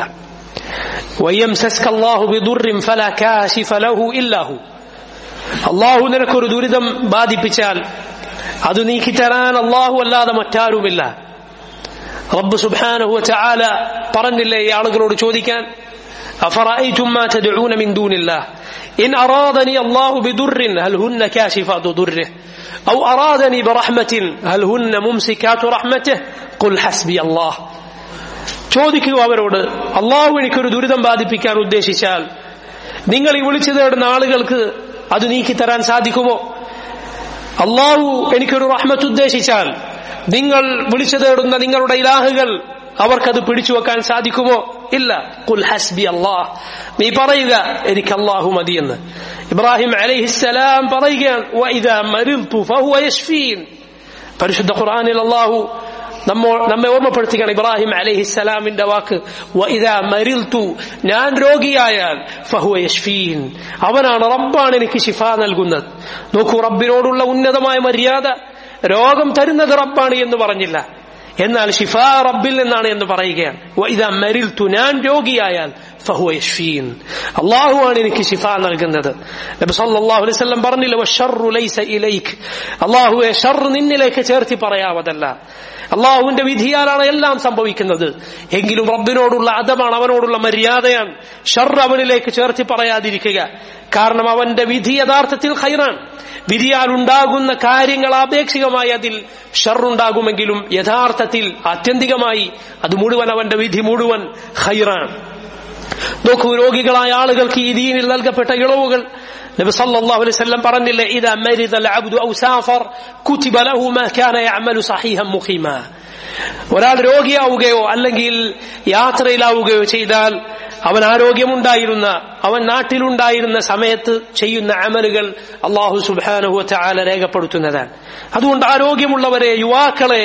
ويمسسك الله بضر فلا كاشف له إلا هو അള്ളാഹു നിനക്കൊരു ദുരിതം ബാധിപ്പിച്ചാൽ അത് നീക്കിത്തരാൻ അള്ളാഹു അല്ലാതെ മറ്റാരുമില്ല റബ്ബ് സുബ്ഹാനഹു വതആല പറഞ്ഞില്ലേ ഈ ആളുകളോട് ചോദിക്കാൻ أفرأيتم ما تدعون من دون الله إن أرادني الله بضر هل هن كاشفات ضره أو أرادني برحمة هل هن ممسكات رحمته قل حسبي الله ചോദിക്കുക അവരോട് അള്ളാഹു എനിക്കൊരു ദുരിതം ബാധിപ്പിക്കാൻ ഉദ്ദേശിച്ചാൽ നിങ്ങൾ ഈ വിളിച്ചു തേടുന്ന ആളുകൾക്ക് അത് നീക്കിത്തരാൻ സാധിക്കുമോ അള്ളാഹു എനിക്കൊരു റഹ്മത്ത് ഉദ്ദേശിച്ചാൽ നിങ്ങൾ വിളിച്ചു തേടുന്ന നിങ്ങളുടെ ഇലാഹുകൾ അവർക്കത് പിടിച്ചു വെക്കാൻ സാധിക്കുമോ ഇല്ല കുൽ ഹസ്ബി അള്ളാഹ് നീ പറയുക എനിക്ക് അള്ളാഹു മതിയെന്ന് ഇബ്രാഹിം അലൈഹിസ്സലാം പറയുകയാണ് പരിശുദ്ധ ഖുർആനിൽ അള്ളാഹു നമ്മോ നമ്മെ ഓർമ്മപ്പെടുത്തുകയാണ് ഇബ്രാഹിം അലഹിസ്സലാമിന്റെ വാക്ക് മരിൽത്തു ഞാൻ രോഗിയായാൽ ഫഹുവ യഷ്ഫീൻ അവനാണ് റബ്ബാണ് എനിക്ക് ശിഫ നൽകുന്നത് നോക്കൂ റബ്ബിനോടുള്ള ഉന്നതമായ മര്യാദ രോഗം തരുന്നത് റബ്ബാണ് എന്ന് പറഞ്ഞില്ല എന്നാൽ ഷിഫ റബ്ബിൽ നിന്നാണ് എന്ന് പറയുകയാണ് ഇതാ മരിൽത്തു ഞാൻ രോഗിയായാൽ ഫഹുവ യഷ്ഫീൻ അള്ളാഹുവാണ് എനിക്ക് ശിഫ നൽകുന്നത് നബി സല്ലല്ലാഹു അലൈഹി വസല്ലം പറഞ്ഞില്ല വശർറു ലൈസ ഇലൈക് അള്ളാഹുവെ ഷർ നിന്നിലേക്ക് ചേർത്തി പറയാവതല്ല അള്ളാഹുവിന്റെ വിധിയാലാണ് എല്ലാം സംഭവിക്കുന്നത് എങ്കിലും റബ്ബിനോടുള്ള അതമാണ് അവനോടുള്ള മര്യാദയാണ് ഷർ അവനിലേക്ക് ചേർത്തി പറയാതിരിക്കുക കാരണം അവന്റെ വിധി യഥാർത്ഥത്തിൽ ഖൈറാണ് വിധിയാൽ ഉണ്ടാകുന്ന കാര്യങ്ങൾ ആപേക്ഷികമായി അതിൽ ഷറുണ്ടാകുമെങ്കിലും യഥാർത്ഥത്തിൽ ആത്യന്തികമായി അത് മുഴുവൻ അവന്റെ വിധി മുഴുവൻ ഖൈറാണ് നോക്കൂ രോഗികളായ ആളുകൾക്ക് ഈ ദീനിൽ നൽകപ്പെട്ട ഇളവുകൾ നബി സല്ലല്ലാഹു അലൈഹി വസല്ലം പറഞ്ഞില്ലേ ഇദാ മരിദ അൽഅബ്ദു ഔ സാഫർ കുതിബ ലഹു മാ കാന യഅമലു സഹീഹൻ മുഖീമ ഒരാൾ രോഗിയാവുകയോ അല്ലെങ്കിൽ യാത്രയിലാവുകയോ ചെയ്താൽ അവൻ ആരോഗ്യമുണ്ടായിരുന്ന അവൻ നാട്ടിലുണ്ടായിരുന്ന സമയത്ത് ചെയ്യുന്ന അമലുകൾ അള്ളാഹു സുബാനുഹു ചാല രേഖപ്പെടുത്തുന്നതാണ് അതുകൊണ്ട് ആരോഗ്യമുള്ളവരെ യുവാക്കളെ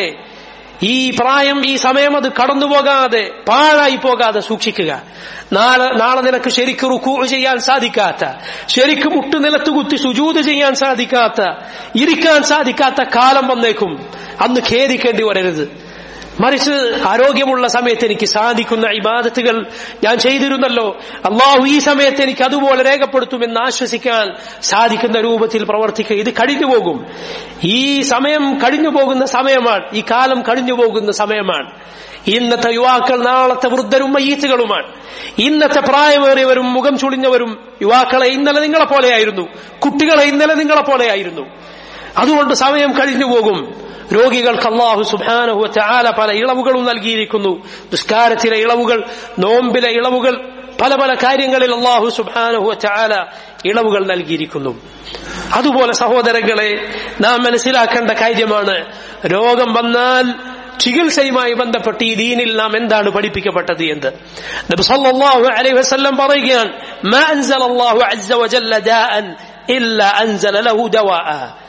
ഈ പ്രായം ഈ സമയം അത് കടന്നുപോകാതെ പാഴായി പോകാതെ സൂക്ഷിക്കുക നാളെ നാളെ നിനക്ക് ശരിക്ക് റുക്കൂ ചെയ്യാൻ സാധിക്കാത്ത ശരിക്ക് മുട്ട് നിലത്ത് കുത്തി സുജൂത് ചെയ്യാൻ സാധിക്കാത്ത ഇരിക്കാൻ സാധിക്കാത്ത കാലം വന്നേക്കും അന്ന് ഖേദിക്കേണ്ടി വരരുത് മറിച്ച് ആരോഗ്യമുള്ള സമയത്ത് എനിക്ക് സാധിക്കുന്ന ഇബാദത്തുകൾ ഞാൻ ചെയ്തിരുന്നല്ലോ അള്ളാഹു ഈ സമയത്ത് എനിക്ക് അതുപോലെ രേഖപ്പെടുത്തുമെന്ന് ആശ്വസിക്കാൻ സാധിക്കുന്ന രൂപത്തിൽ പ്രവർത്തിക്കുക ഇത് കഴിഞ്ഞു പോകും ഈ സമയം കഴിഞ്ഞു പോകുന്ന സമയമാണ് ഈ കാലം കഴിഞ്ഞു പോകുന്ന സമയമാണ് ഇന്നത്തെ യുവാക്കൾ നാളത്തെ വൃദ്ധരും മയ്യത്തുകളുമാണ് ഇന്നത്തെ പ്രായമേറിയവരും മുഖം ചുളിഞ്ഞവരും യുവാക്കളെ ഇന്നലെ നിങ്ങളെ പോലെയായിരുന്നു കുട്ടികളെ ഇന്നലെ നിങ്ങളെ പോലെയായിരുന്നു അതുകൊണ്ട് സമയം കഴിഞ്ഞു പോകും രോഗികൾക്ക് അള്ളാഹു സുബാനഹു ചാല പല ഇളവുകളും നൽകിയിരിക്കുന്നു നിസ്കാരത്തിലെ ഇളവുകൾ നോമ്പിലെ ഇളവുകൾ പല പല കാര്യങ്ങളിൽ അള്ളാഹു സുബാനഹു ചാല ഇളവുകൾ നൽകിയിരിക്കുന്നു അതുപോലെ സഹോദരങ്ങളെ നാം മനസ്സിലാക്കേണ്ട കാര്യമാണ് രോഗം വന്നാൽ ചികിത്സയുമായി ബന്ധപ്പെട്ട് ഈ ദീനിൽ നാം എന്താണ് പഠിപ്പിക്കപ്പെട്ടത് എന്ന് നബി സല്ലല്ലാഹു അലൈഹി വസല്ലം പറയുകയാണ് മാ അൻസലല്ലാഹു അസ്സ വജല്ല ദാഅൻ ഇല്ല അൻസല ലഹു ദവാഅ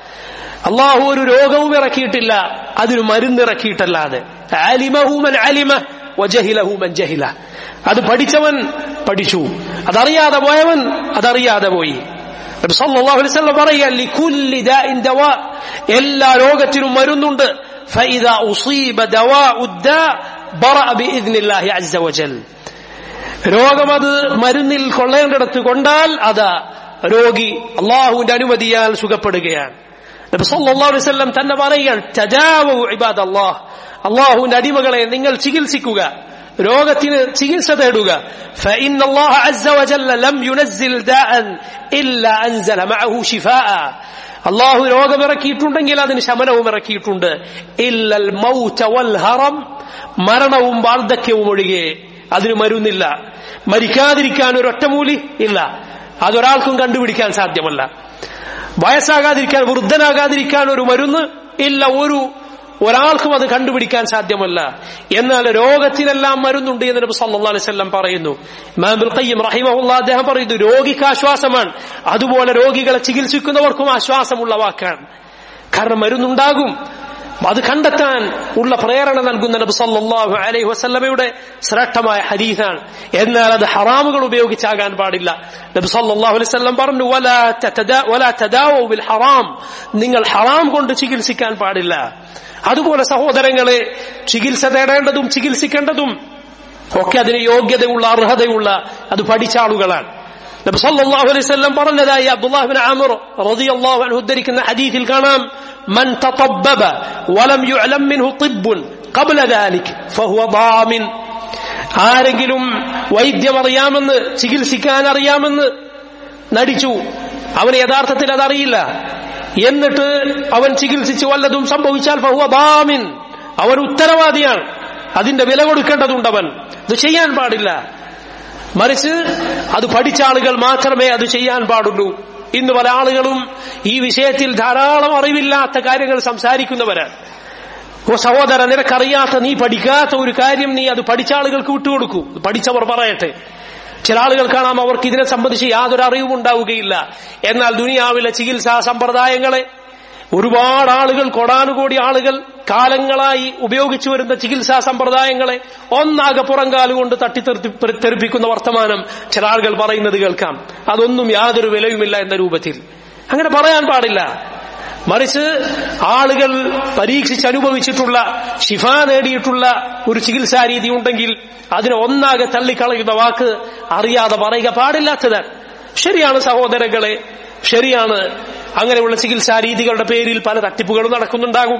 അള്ളാഹു ഒരു രോഗവും ഇറക്കിയിട്ടില്ല അതിന് മരുന്നിറക്കിയിട്ടല്ലാതെ ആലിമഹൂമൻ ആലിമ വജഹിലഹൂമൻ ജഹില അത് പഠിച്ചവൻ പഠിച്ചു അതറിയാതെ പോയവൻ അതറിയാതെ പോയി എല്ലാ രോഗത്തിനും മരുന്നുണ്ട് രോഗം അത് മരുന്നിൽ കൊള്ളേണ്ടിടത്ത് കൊണ്ടാൽ അത് രോഗി അള്ളാഹുവിന്റെ അനുമതിയാൽ സുഖപ്പെടുകയാണ് നബി സല്ലല്ലാഹു അലൈഹി വസല്ലം തന്നെ പറയുകയാണ് തജാവു ഇബാദല്ലാഹ് അള്ളാഹുവിന്റെ അടിമകളെ നിങ്ങൾ ചികിത്സിക്കുക രോഗത്തിന് ചികിത്സ തേടുക فإن الله عز وجل لم ينزل داء إلا أنزل معه شفاء അള്ളാഹു രോഗമിറക്കിയിട്ടുണ്ടെങ്കിൽ അതിന് ശമനവും ഇറക്കിയിട്ടുണ്ട് ഇല്ലൽ മൗത വൽ ഹറം മരണവും വാർദ്ധക്യവും ഒഴികെ അതിന് മരുന്നില്ല മരിക്കാതിരിക്കാൻ ഒരു ഒറ്റമൂലി ഇല്ല അതൊരാൾക്കും കണ്ടുപിടിക്കാൻ സാധ്യമല്ല വയസ്സാകാതിരിക്കാൻ വൃദ്ധനാകാതിരിക്കാൻ ഒരു മരുന്ന് ഇല്ല ഒരു ഒരാൾക്കും അത് കണ്ടുപിടിക്കാൻ സാധ്യമല്ല എന്നാൽ രോഗത്തിനെല്ലാം മരുന്നുണ്ട് എന്ന് നബി സല്ലല്ലാഹു അലൈഹി വസല്ലം പറയുന്നു ഇമാം ഖയ്യിം റഹിമഹുല്ലാ അദ്ദേഹം പറയുന്നു രോഗിക്ക് ആശ്വാസമാണ് അതുപോലെ രോഗികളെ ചികിത്സിക്കുന്നവർക്കും ആശ്വാസമുള്ള വാക്കാണ് കാരണം മരുന്നുണ്ടാകും അത് കണ്ടെത്താൻ ഉള്ള പ്രേരണ നൽകുന്ന നബി സല്ലല്ലാഹു അലൈഹി വസല്ലമയുടെ ശ്രേഷ്ഠമായ ഹദീസാണ് എന്നാൽ അത് ഹറാമുകൾ ഉപയോഗിച്ചാകാൻ പാടില്ല നബി സല്ലല്ലാഹു അലൈഹി വസല്ലം പറഞ്ഞു വലാ തതദാ- വലാ തദാവൂ ബിൽ ഹറാം നിങ്ങൾ ഹറാം കൊണ്ട് ചികിത്സിക്കാൻ പാടില്ല അതുപോലെ സഹോദരങ്ങളെ ചികിത്സ തേടേണ്ടതും ചികിത്സിക്കേണ്ടതും ഒക്കെ അതിന് യോഗ്യതയുള്ള അർഹതയുള്ള അത് പഠിച്ച ആളുകളാണ് നബി സല്ലല്ലാഹു അലൈഹി വസല്ലം പറഞ്ഞതായി അബ്ദുല്ലാഹ് ബിൻ ആമിർ റളിയല്ലാഹു അൻഹു ഉദ്ധരിക്കുന്ന ഹദീസിൽ കാണാം മൻ തതബ്ബബ വലം യുഅലം മിൻഹു തിബ്ബുൻ ഖബ്ല ദാലിക് ഫഹുവ ضامن ആരെങ്കിലും വൈദ്യം അറിയാമെന്ന് ചികിത്സിക്കാൻ അറിയാമെന്ന് നടിച്ചു അവന് യഥാർത്ഥത്തിൽ അതറിയില്ല എന്നിട്ട് അവൻ ചികിത്സിച്ച് വല്ലതും സംഭവിച്ചാൽ ഫഹുവ ضامن അവൻ ഉത്തരവാദിയാണ് അതിന്റെ വില കൊടുക്കേണ്ടതുണ്ട് അവൻ ഇത് ചെയ്യാൻ പാടില്ല മറിച്ച് അത് പഠിച്ച ആളുകൾ മാത്രമേ അത് ചെയ്യാൻ പാടുള്ളൂ ഇന്ന് പല ആളുകളും ഈ വിഷയത്തിൽ ധാരാളം അറിവില്ലാത്ത കാര്യങ്ങൾ സംസാരിക്കുന്നവരാണ് ഓ സഹോദര നിനക്കറിയാത്ത നീ പഠിക്കാത്ത ഒരു കാര്യം നീ അത് പഠിച്ച ആളുകൾക്ക് വിട്ടുകൊടുക്കൂ ഇത് പഠിച്ചവർ പറയട്ടെ ചില ആളുകൾ കാണാം അവർക്ക് ഇതിനെ സംബന്ധിച്ച് യാതൊരു അറിവും ഉണ്ടാവുകയില്ല എന്നാൽ ദുനിയാവിലെ ചികിത്സാ സമ്പ്രദായങ്ങളെ ഒരുപാട് ആളുകൾ കൊടാനുകൂടി ആളുകൾ കാലങ്ങളായി ഉപയോഗിച്ചു വരുന്ന ചികിത്സാ സമ്പ്രദായങ്ങളെ ഒന്നാകെ പുറങ്കാലുകൊണ്ട് തട്ടിത്തെറി തെറിപ്പിക്കുന്ന വർത്തമാനം ചില ആളുകൾ പറയുന്നത് കേൾക്കാം അതൊന്നും യാതൊരു വിലയുമില്ല എന്ന രൂപത്തിൽ അങ്ങനെ പറയാൻ പാടില്ല മറിച്ച് ആളുകൾ പരീക്ഷിച്ച് അനുഭവിച്ചിട്ടുള്ള ശിഫ നേടിയിട്ടുള്ള ഒരു ചികിത്സാ രീതി ഉണ്ടെങ്കിൽ അതിനെ ഒന്നാകെ തള്ളിക്കളയുന്ന വാക്ക് അറിയാതെ പറയുക പാടില്ലാത്തതാണ് ശരിയാണ് സഹോദരങ്ങളെ ശരിയാണ് അങ്ങനെയുള്ള ചികിത്സാ രീതികളുടെ പേരിൽ പല തട്ടിപ്പുകളും നടക്കുന്നുണ്ടാകും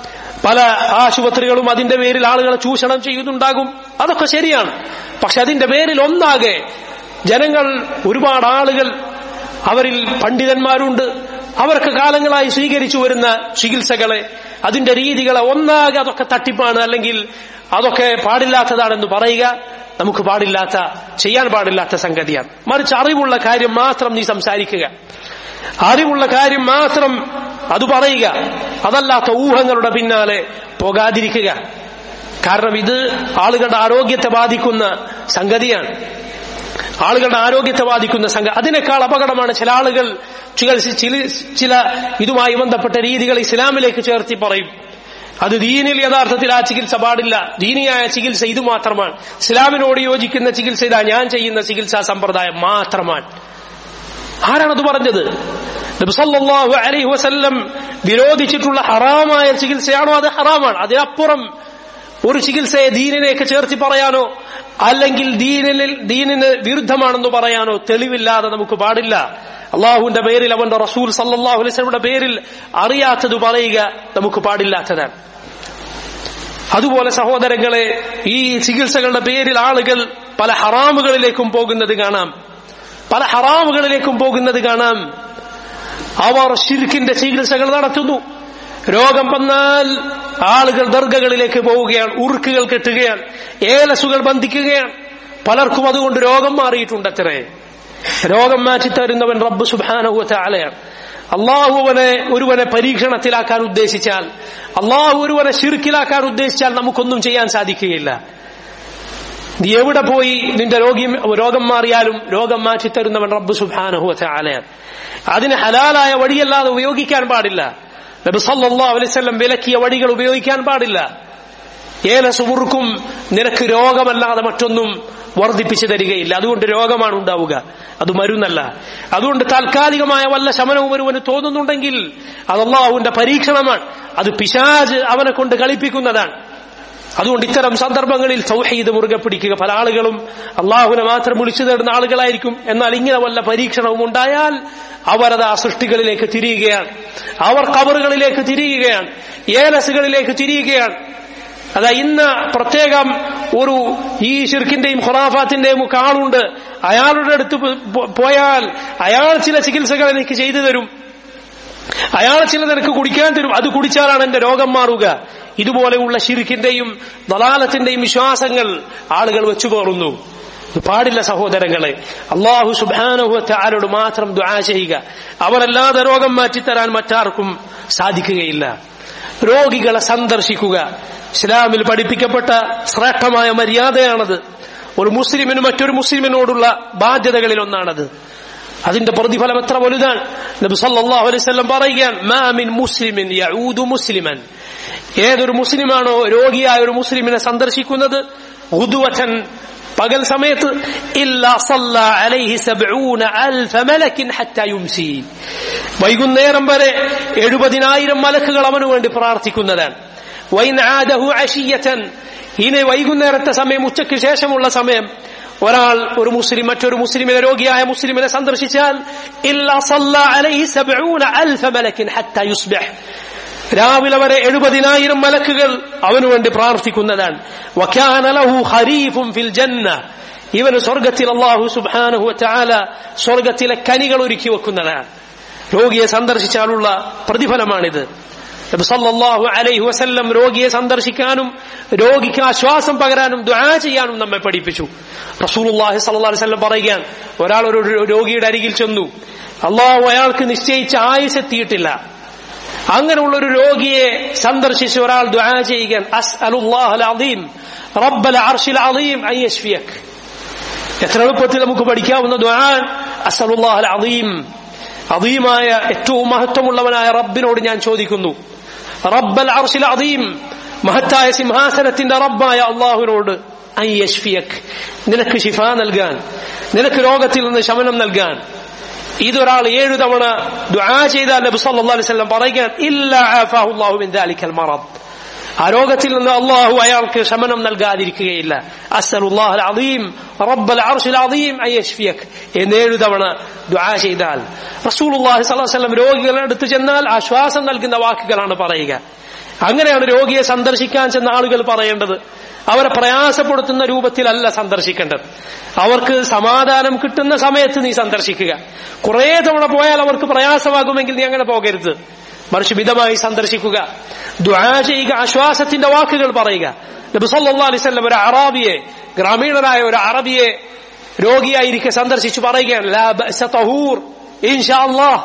പല ആശുപത്രികളും അതിന്റെ പേരിൽ ആളുകളെ ചൂഷണം ചെയ്യുന്നുണ്ടാകും അതൊക്കെ ശരിയാണ് പക്ഷെ അതിന്റെ പേരിൽ ഒന്നാകെ ജനങ്ങൾ ഒരുപാട് ആളുകൾ അവരിൽ പണ്ഡിതന്മാരുണ്ട് അവർക്ക് കാലങ്ങളായി സ്വീകരിച്ചു വരുന്ന ചികിത്സകളെ അതിന്റെ രീതികളെ ഒന്നാകെ അതൊക്കെ തട്ടിപ്പാണ് അല്ലെങ്കിൽ അതൊക്കെ പാടില്ലാത്തതാണെന്ന് പറയുക നമുക്ക് പാടില്ലാത്ത ചെയ്യാൻ പാടില്ലാത്ത സംഗതിയാണ് മറിച്ച് അറിവുള്ള കാര്യം മാത്രം നീ സംസാരിക്കുക അറിവുള്ള കാര്യം മാത്രം അത് പറയുക അതല്ലാത്ത ഊഹങ്ങളുടെ പിന്നാലെ പോകാതിരിക്കുക കാരണം ഇത് ആളുകളുടെ ആരോഗ്യത്തെ ബാധിക്കുന്ന സംഗതിയാണ് ആളുകളുടെ ആരോഗ്യത്തെ ബാധിക്കുന്ന സംഘ അതിനേക്കാൾ അപകടമാണ് ചില ആളുകൾ ചികിത്സ ചില- ചില ഇതുമായി ബന്ധപ്പെട്ട രീതികൾ ഇസ്ലാമിലേക്ക് ചേർത്തി പറയും അത് ദീനിൽ യഥാർത്ഥത്തിൽ ആ ചികിത്സ പാടില്ല ദീനിയായ ചികിത്സ ഇത് മാത്രമാണ് ഇസ്ലാമിനോട് യോജിക്കുന്ന ചികിത്സ ഇതാ ഞാൻ ചെയ്യുന്ന ചികിത്സാ സമ്പ്രദായം മാത്രമാണ് ആരാണത് പറഞ്ഞത് നബി സല്ലല്ലാഹു അലൈഹി വസല്ലം വിരോധിച്ചിട്ടുള്ള ഹറാമായ ചികിത്സയാണോ അത് ഹറാമാണ് അതിനപ്പുറം ഒരു ചികിത്സയെ ദീനിലേക്ക് ചേർത്തി പറയാനോ അല്ലെങ്കിൽ ദീനിൽ ദീനിന് വിരുദ്ധമാണെന്ന് പറയാനോ തെളിവില്ലാതെ നമുക്ക് പാടില്ല അള്ളാഹുവിന്റെ പേരിൽ അവന്റെ റസൂൽ സല്ലല്ലാഹു അലൈഹി വസല്ലമയുടെ പേരിൽ അറിയാത്തത് പറയുക നമുക്ക് പാടില്ലാത്തതാണ് അതുപോലെ സഹോദരങ്ങളെ ഈ ചികിത്സകളുടെ പേരിൽ ആളുകൾ പല ഹറാമുകളിലേക്കും പോകുന്നത് കാണാം പല ഹറാമുകളിലേക്കും പോകുന്നത് കാണാം അവർ ഷിർക്കിന്റെ ചികിത്സകൾ നടത്തുന്നു രോഗം വന്നാൽ ആളുകൾ ദർഗകളിലേക്ക് പോവുകയാണ് ഉറുക്കുകൾ കെട്ടുകയാണ് ഏലസുകൾ ബന്ധിക്കുകയാണ് പലർക്കും അതുകൊണ്ട് രോഗം മാറിയിട്ടുണ്ട് അത്രേ രോഗം മാറ്റിത്തരുന്നവൻ റബ്ബ് സുബാനഹുവ ആലയാണ് അള്ളാഹു അവനെ ഒരുവനെ പരീക്ഷണത്തിലാക്കാൻ ഉദ്ദേശിച്ചാൽ അള്ളാഹു ഒരുവനെ ഷിർക്കിലാക്കാൻ ഉദ്ദേശിച്ചാൽ നമുക്കൊന്നും ചെയ്യാൻ സാധിക്കുകയില്ല നീ എവിടെ പോയി നിന്റെ രോഗി രോഗം മാറിയാലും രോഗം മാറ്റിത്തരുന്നവൻ റബ്ബ് സുബാനഹുവ ആലയാണ് അതിന് ഹലാലായ വഴിയല്ലാതെ ഉപയോഗിക്കാൻ പാടില്ല നബി സല്ലല്ലാഹു അലൈഹി വസല്ലം വിലക്കിയ വഴികൾ ഉപയോഗിക്കാൻ പാടില്ല ഏലസ് മുറുക്കും നിനക്ക് രോഗമല്ലാതെ മറ്റൊന്നും വർദ്ധിപ്പിച്ചു തരികയില്ല അതുകൊണ്ട് രോഗമാണ് ഉണ്ടാവുക അത് മരുന്നല്ല അതുകൊണ്ട് താൽക്കാലികമായ വല്ല ശമനവും ഒരുവന് തോന്നുന്നുണ്ടെങ്കിൽ അത് അള്ളാഹുവിന്റെ പരീക്ഷണമാണ് അത് പിശാജ് അവനെ കൊണ്ട് കളിപ്പിക്കുന്നതാണ് അതുകൊണ്ട് ഇത്തരം സന്ദർഭങ്ങളിൽ സൗഹീദ് മുറുകെ പിടിക്കുക പല ആളുകളും അള്ളാഹുവിനെ മാത്രം വിളിച്ചു തേടുന്ന ആളുകളായിരിക്കും എന്നാൽ ഇങ്ങനെ വല്ല പരീക്ഷണവും ഉണ്ടായാൽ അവരത് ആ സൃഷ്ടികളിലേക്ക് തിരിയുകയാണ് അവർ കബറുകളിലേക്ക് തിരിയുകയാണ് ഏലസുകളിലേക്ക് തിരിയുകയാണ് അതാ ഇന്ന് പ്രത്യേകം ഒരു ഈ ഷിർക്കിന്റെയും ഖുറാഫാത്തിന്റെയും ഒക്കെ ആളുണ്ട് അയാളുടെ അടുത്ത് പോ- പോയാൽ അയാൾ ചില ചികിത്സകൾ എനിക്ക് ചെയ്തു തരും അയാൾ ചില നിനക്ക് കുടിക്കാൻ തരും അത് കുടിച്ചാലാണ് എന്റെ രോഗം മാറുക ഇതുപോലെയുള്ള ഷിരിക്കിന്റെയും ദലാലത്തിന്റെയും വിശ്വാസങ്ങൾ ആളുകൾ വെച്ചു പോറുന്നു ഇത് പാടില്ല സഹോദരങ്ങളെ അള്ളാഹു സുബാനുഹത്തെ ആരോട് മാത്രം ദുആ ചെയ്യുക അവരല്ലാതെ രോഗം മാറ്റിത്തരാൻ മറ്റാർക്കും സാധിക്കുകയില്ല രോഗികളെ സന്ദർശിക്കുക ഇസ്ലാമിൽ പഠിപ്പിക്കപ്പെട്ട ശ്രേഷ്ഠമായ മര്യാദയാണത് ഒരു മുസ്ലിമിന് മറ്റൊരു മുസ്ലിമിനോടുള്ള ബാധ്യതകളിൽ ഒന്നാണത് അതിന്റെ പ്രതിഫലം എത്ര വലുതാണ് നബി സല്ലല്ലാഹു അലൈഹി വസല്ലം പറയുകയാണ് മാ മിൻ മുസ്ലിമിൻ യഊദു മുസ്ലിമൻ ഏതൊരു മുസ്ലിമാണോ രോഗിയായ ഒരു മുസ്ലിമിനെ സന്ദർശിക്കുന്നത് ഉദുവച്ചൻ പകൽ സമയത്ത് ഇല്ലാ സല്ല അലൈഹി സബ്ഊന അൽഫ മലക്കിൻ ഹത്താ യുംസി വൈകുന്നേരം വരെ എഴുപതിനായിരം മലക്കുകൾ അവന് വേണ്ടി പ്രാർത്ഥിക്കുന്നതാണ് വൈൻ ആദഹു അഷിയത്തൻ ഇനി വൈകുന്നേരത്തെ സമയം ഉച്ചയ്ക്ക് ശേഷമുള്ള സമയം ഒരാൾ ഒരു മുസ്ലിം മറ്റൊരു മുസ്ലിമിനെ രോഗിയായ മുസ്ലിമിനെ സന്ദർശിച്ചാൽ ഇല്ലാ സല്ല അലൈഹി സബ്ഊന അൽഫ മലക്കിൻ ഹത്താ യുസ്ബിഹ് രാവിലെ വരെ എഴുപതിനായിരം മലക്കുകൾ അവനു വേണ്ടി പ്രാർത്ഥിക്കുന്നതാണ് വക്കാന ലഹു ഖരീഫും ഫിൽ ജന്ന ഇവന് സ്വർഗത്തിൽ അള്ളാഹു സുബ്ഹാനഹു വതആല സ്വർഗത്തിലെ കനികൾ ഒരുക്കി വെക്കുന്നതാണ് രോഗിയെ സന്ദർശിച്ചാലുള്ള പ്രതിഫലമാണിത് നബി സല്ലല്ലാഹു അലൈഹി വസല്ലം രോഗിയെ സന്ദർശിക്കാനും രോഗിക്ക് ആശ്വാസം പകരാനും ദുആ ചെയ്യാനും നമ്മെ പഠിപ്പിച്ചു റസൂലുള്ളാഹി സ്വല്ലല്ലാഹു അലൈഹി വസല്ലം പറയുകയാണ് ഒരാൾ ഒരു രോഗിയുടെ അരികിൽ ചെന്നു അള്ളാഹു അയാൾക്ക് നിശ്ചയിച്ച ആയുസ് എത്തിയിട്ടില്ല അങ്ങനെയുള്ള ഒരു രോഗിയെ സന്ദർശിച്ച് ഒരാൾ ദുആ ചെയ്യുക അസ്അലുല്ലാഹൽ അദീം റബ്ബൽ അർശിൽ അദീം അൻ യശ്ഫിയക് എത്ര എളുപ്പത്തിൽ നമുക്ക് പഠിക്കാവുന്ന ദുആ അസ്അലുല്ലാഹൽ അദീം അദീമായ ഏറ്റവും മഹത്വമുള്ളവനായ റബ്ബിനോട് ഞാൻ ചോദിക്കുന്നു റബ്ബൽ അർശിൽ അദീം മഹത്തായ സിംഹാസനത്തിന്റെ റബ്ബായ അള്ളാഹുവിനോട് അൻ യശ്ഫിയക് നിനക്ക് ശിഫ നൽകാൻ നിനക്ക് രോഗത്തിൽ നിന്ന് ശമനം നൽകാൻ ഇതൊരാൾ ഏഴു തവണ ദുആ ചെയ്താൽ നബി സല്ലല്ലാഹു അലൈഹി വസല്ലം പറയുകയാണ് ഇല്ലാ ആഫാഹു അല്ലാഹു മിൻ ദാലിക്കൽ മറദ് ആ രോഗത്തിൽ നിന്ന് അള്ളാഹു അയാൾക്ക് ശമനം നൽകാതിരിക്കുകയില്ല അസ്സലുല്ലാഹൽ അദീം റബ്ബൽ അർശിൽ അദീം അൻ യശ്ഫിയക് എന്ന് ഏഴു തവണ ദുആ ചെയ്താൽ റസൂലുള്ളാഹി സ്വല്ലല്ലാഹു അലൈഹി വസല്ലം രോഗികളുടെ അടുത്ത് ചെന്നാൽ ആശ്വാസം നൽകുന്ന വാക്കുകളാണ് പറയുക അങ്ങനെയാണ് രോഗിയെ സന്ദർശിക്കാൻ ചെന്ന ആളുകൾ പറയേണ്ടത് അവരെ പ്രയാസപ്പെടുത്തുന്ന രൂപത്തിലല്ല സന്ദർശിക്കേണ്ടത് അവർക്ക് സമാധാനം കിട്ടുന്ന സമയത്ത് നീ സന്ദർശിക്കുക കുറെ തവണ പോയാൽ അവർക്ക് പ്രയാസമാകുമെങ്കിൽ നീ അങ്ങനെ പോകരുത് മറിച്ച് മിതമായി സന്ദർശിക്കുക ദ്വാ ചെയ്യുക ആശ്വാസത്തിന്റെ വാക്കുകൾ പറയുക നബി സല്ലല്ലാഹു അലൈഹി വസല്ലം ഒരു അറാബിയെ ഗ്രാമീണനായ ഒരു അറബിയെ രോഗിയായിരിക്കെ സന്ദർശിച്ചു പറയുകയാണ് ലാ ബഅസ തഹൂർ ഇൻഷാ അല്ലാഹ്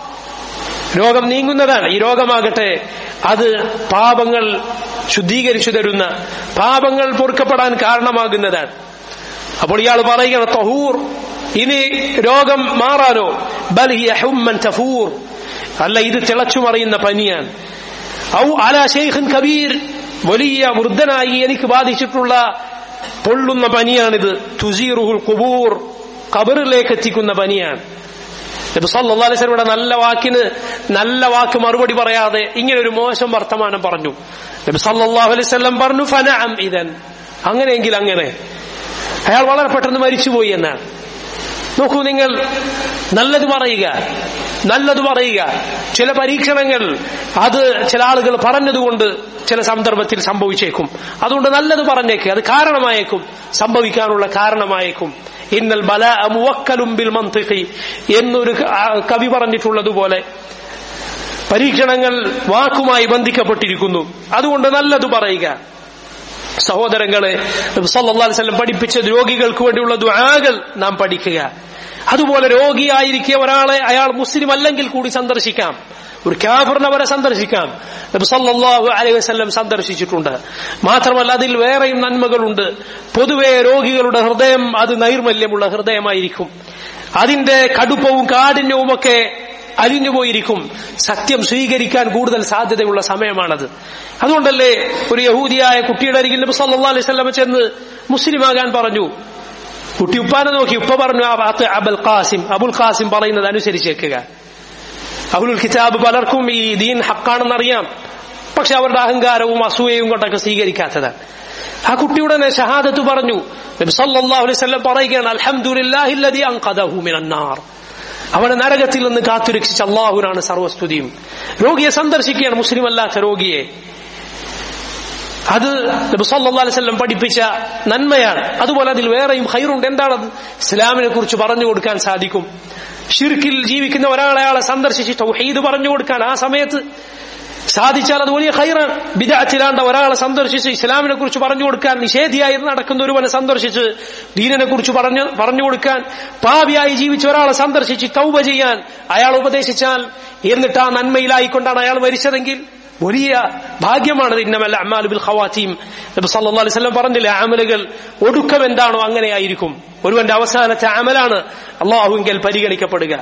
രോഗം നീങ്ങുന്നതാണ് ഈ രോഗമാകട്ടെ അത് പാപങ്ങൾ ശുദ്ധീകരിച്ചു തരുന്ന പാപങ്ങൾ പൊറുക്കപ്പെടാൻ കാരണമാകുന്നതാണ് അപ്പോൾ ഇയാൾ പറയുകയാണ് തഹൂർ ഇനി രോഗം മാറാനോ ബൽഹിയ ഹുമ്മൻ തഫൂർ അല്ല ഇത് തിളച്ചു മറിയുന്ന പനിയാണ് ഔ അല ഷെയ്ഖൻ കബീർ വലിയ വൃദ്ധനായി എനിക്ക് ബാധിച്ചിട്ടുള്ള പൊള്ളുന്ന പനിയാണിത് തുസീറുഹുൽ കുബൂർ കബറിലേക്ക് എത്തിക്കുന്ന പനിയാണ് നബി സല്ലല്ലാഹു അലൈഹി വസല്ലം നല്ല വാക്കിന് നല്ല വാക്ക് മറുപടി പറയാതെ ഇങ്ങനെ ഒരു മോശം വർത്തമാനം പറഞ്ഞു നബി സല്ലല്ലാഹു അലൈഹി വസല്ലം പറഞ്ഞു ഫനഅം ഇദൻ അങ്ങനെയെങ്കിൽ അങ്ങനെ അയാൾ വളരെ പെട്ടെന്ന് മരിച്ചുപോയി എന്നാണ് നോക്കൂ നിങ്ങൾ നല്ലത് പറയുക നല്ലത് പറയുക ചില പരീക്ഷണങ്ങൾ അത് ചില ആളുകൾ പറഞ്ഞതുകൊണ്ട് ചില സന്ദർഭത്തിൽ സംഭവിച്ചേക്കും അതുകൊണ്ട് നല്ലത് പറഞ്ഞേക്ക് അത് കാരണമായേക്കും സംഭവിക്കാനുള്ള കാരണമായേക്കും ഇന്നൽ ബല മുവക്കലും ബിൽ മന്തിഖി എന്നൊരു കവി പറഞ്ഞിട്ടുള്ളതുപോലെ പരീക്ഷണങ്ങൾ വാക്കുമായി ബന്ധിക്കപ്പെട്ടിരിക്കുന്നു അതുകൊണ്ട് നല്ലത് പറയുക സഹോദരങ്ങളെ സല്ലാസ്ലം പഠിപ്പിച്ച രോഗികൾക്ക് വേണ്ടിയുള്ള ദുആകൾ നാം പഠിക്കുക അതുപോലെ രോഗിയായിരിക്കെ ഒരാളെ അയാൾ മുസ്ലിം അല്ലെങ്കിൽ കൂടി സന്ദർശിക്കാം ഒരു കാഫറിനെ അവരെ സന്ദർശിക്കാം നബി സല്ലല്ലാഹു അലൈഹി വസല്ലം സന്ദർശിച്ചിട്ടുണ്ട് മാത്രമല്ല അതിൽ വേറെയും നന്മകളുണ്ട് പൊതുവെ രോഗികളുടെ ഹൃദയം അത് നൈർമല്യമുള്ള ഹൃദയമായിരിക്കും അതിന്റെ കടുപ്പവും കാഠിന്യവും ഒക്കെ അലിഞ്ഞുപോയിരിക്കും സത്യം സ്വീകരിക്കാൻ കൂടുതൽ സാധ്യതയുള്ള സമയമാണത് അതുകൊണ്ടല്ലേ ഒരു യഹൂദിയായ കുട്ടിയുടെ അരികിൽ നബി സല്ലല്ലാഹു അലൈഹി വസല്ലം ചെന്ന് മുസ്ലിമാകാൻ പറഞ്ഞു കുട്ടി ഉപ്പാനെ നോക്കി ഉപ്പ പറഞ്ഞു അബുൽ ഖാസിം അബുൽ ഖാസിം പറയുന്നത് അനുസരിച്ചേക്കുക അബുൽ കിതാബ് പലർക്കും ഈ ദീൻ ഹക്കാണെന്നറിയാം പക്ഷെ അവരുടെ അഹങ്കാരവും അസൂയയും കൊണ്ടൊക്കെ സ്വീകരിക്കാത്തതാണ് ആ കുട്ടിയുടെ ഷഹാദത്ത് പറഞ്ഞു നബി സല്ലല്ലാഹു അലൈഹി വസല്ലം പറയുകയാണ് അൽഹംദുലില്ലാഹില്ലദി അൻഖദഹു മിനന്നാർ അവനെ നരകത്തിൽ നിന്ന് കാത്തുരക്ഷിച്ച അള്ളാഹുനാണ് സർവസ്തുതിയും രോഗിയെ സന്ദർശിക്കുകയാണ് മുസ്ലിം അല്ലാത്ത രോഗിയെ അത് നബി സല്ലല്ലാഹു അലൈഹി വസല്ലം പഠിപ്പിച്ച നന്മയാണ് അതുപോലെ അതിൽ വേറെയും ഹൈറുണ്ട് എന്താണത് ഇസ്ലാമിനെ കുറിച്ച് പറഞ്ഞു കൊടുക്കാൻ സാധിക്കും ഷിർക്കിൽ ജീവിക്കുന്ന ഒരാളെ അയാളെ സന്ദർശിച്ച് തൗഹീദ് പറഞ്ഞു കൊടുക്കാൻ ആ സമയത്ത് സാധിച്ചാൽ അത് വലിയ ഹൈറാണ് ബിദാത്തിലാണ്ട ഒരാളെ സന്ദർശിച്ച് ഇസ്ലാമിനെ കുറിച്ച് പറഞ്ഞു കൊടുക്കാൻ നിഷേധിയായി നടക്കുന്ന ഒരുവനെ സന്ദർശിച്ച് ദീനനെ കുറിച്ച് പറഞ്ഞു പറഞ്ഞു കൊടുക്കാൻ പാവിയായി ജീവിച്ച ഒരാളെ സന്ദർശിച്ച് തൗബ ചെയ്യാൻ അയാൾ ഉപദേശിച്ചാൽ എന്നിട്ട് ആ നന്മയിലായിക്കൊണ്ടാണ് അയാൾ മരിച്ചതെങ്കിൽ വലിയ ഭാഗ്യമാണ് ഇന്നമല്ല അമാലുബിൽ ഖവാത്തീം നബി സല്ലല്ലാഹു അലൈഹി വസല്ലം പറഞ്ഞില്ല അമലുകൾ ഒടുക്കം എന്താണോ അങ്ങനെയായിരിക്കും ഒരുവന്റെ അവസാനത്തെ അമലാണ് അള്ളാഹുവിങ്കൽ പരിഗണിക്കപ്പെടുക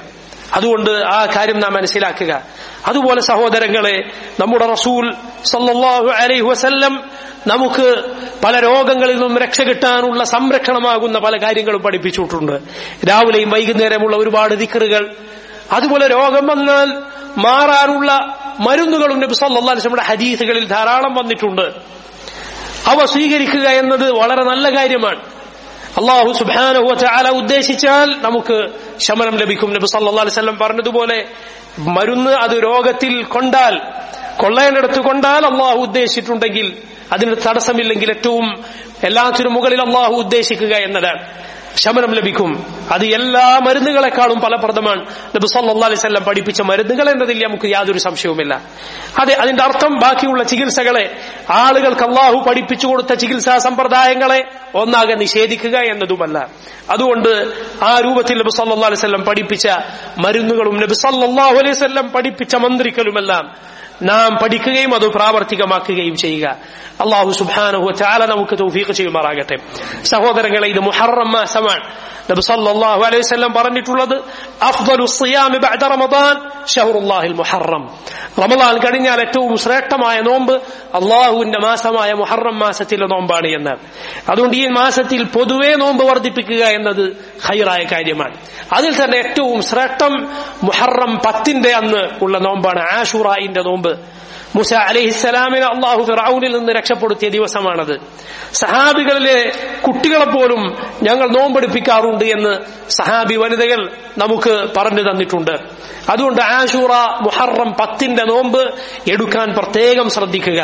അതുകൊണ്ട് ആ കാര്യം നാം മനസ്സിലാക്കുക അതുപോലെ സഹോദരങ്ങളെ നമ്മുടെ റസൂൽ സല്ലല്ലാഹു അലൈഹി വസല്ലം നമുക്ക് പല രോഗങ്ങളിൽ നിന്നും രക്ഷ കിട്ടാനുള്ള സംരക്ഷണമാകുന്ന പല കാര്യങ്ങളും പഠിപ്പിച്ചിട്ടുണ്ട് രാവിലെയും വൈകുന്നേരമുള്ള ഒരുപാട് ദിക്കറുകൾ അതുപോലെ രോഗം വന്നാൽ മാറാനുള്ള മരുന്നുകളും നബി സല്ലല്ലാഹു അലൈഹി വസല്ലമയുടെ ഹദീസുകളിൽ ധാരാളം വന്നിട്ടുണ്ട് അവ സ്വീകരിക്കുക എന്നത് വളരെ നല്ല കാര്യമാണ് അള്ളാഹു സുബാനഹു ചാല ഉദ്ദേശിച്ചാൽ നമുക്ക് ശമനം ലഭിക്കും നബി സല്ലല്ലാഹു അലൈഹി വസല്ലം പറഞ്ഞതുപോലെ മരുന്ന് അത് രോഗത്തിൽ കൊണ്ടാൽ കൊള്ളേണ്ടടുത്ത് കൊണ്ടാൽ അള്ളാഹു ഉദ്ദേശിച്ചിട്ടുണ്ടെങ്കിൽ അതിന് തടസ്സമില്ലെങ്കിൽ ഏറ്റവും എല്ലാത്തിനും മുകളിൽ അള്ളാഹു ഉദ്ദേശിക്കുക എന്നതാണ് ശമനം ലഭിക്കും അത് എല്ലാ മരുന്നുകളെക്കാളും ഫലപ്രദമാണ് നബി സല്ലല്ലാഹു അലൈഹി വസല്ലം പഠിപ്പിച്ച മരുന്നുകൾ എന്നതിൽ നമുക്ക് യാതൊരു സംശയവുമില്ല അതെ അതിന്റെ അർത്ഥം ബാക്കിയുള്ള ചികിത്സകളെ ആളുകൾക്ക് അള്ളാഹു പഠിപ്പിച്ചു കൊടുത്ത ചികിത്സാ സമ്പ്രദായങ്ങളെ ഒന്നാകെ നിഷേധിക്കുക എന്നതുമല്ല അതുകൊണ്ട് ആ രൂപത്തിൽ നബി സല്ലല്ലാഹു അലൈഹി വസല്ലം പഠിപ്പിച്ച മരുന്നുകളും നബി സല്ലല്ലാഹു അലൈഹി വസല്ലം പഠിപ്പിച്ച മന്ത്രിക്കലുമെല്ലാം നാം പഠിക്കുകയും അത് പ്രാവർത്തികമാക്കുകയും ചെയ്യുക അള്ളാഹു സുബാനഹു ചാല നമുക്ക് തൗഫീഖ് ചെയ്യുമാറാകട്ടെ സഹോദരങ്ങളെ ഇത് മുഹറം മാസമാണ് നബി സല്ലല്ലാഹു അലൈഹി വസല്ലം പറഞ്ഞിട്ടുള്ളത് അഫ്ദലു സിയാമി ബഅദ റമദാൻ ഷഹറുല്ലാഹിൽ മുഹറം റമദാൻ കഴിഞ്ഞാൽ ഏറ്റവും ശ്രേഷ്ഠമായ നോമ്പ് അള്ളാഹുവിന്റെ മാസമായ മുഹറം മാസത്തിലെ നോമ്പാണ് എന്ന് അതുകൊണ്ട് ഈ മാസത്തിൽ പൊതുവെ നോമ്പ് വർദ്ധിപ്പിക്കുക എന്നത് ഹൈറായ കാര്യമാണ് അതിൽ തന്നെ ഏറ്റവും ശ്രേഷ്ഠം മുഹറം പത്തിന്റെ അന്ന് ഉള്ള നോമ്പാണ് ആഷുറായിന്റെ നോമ്പ് മുസ അലഹിസ്സലാമിനെ അള്ളാഹു ഫിറൌനിൽ നിന്ന് രക്ഷപ്പെടുത്തിയ ദിവസമാണത് സഹാബികളിലെ കുട്ടികളെ പോലും ഞങ്ങൾ നോമ്പെടുപ്പിക്കാറുണ്ട് എന്ന് സഹാബി വനിതകൾ നമുക്ക് പറഞ്ഞു തന്നിട്ടുണ്ട് അതുകൊണ്ട് ആഷൂറ മുഹറം പത്തിന്റെ നോമ്പ് എടുക്കാൻ പ്രത്യേകം ശ്രദ്ധിക്കുക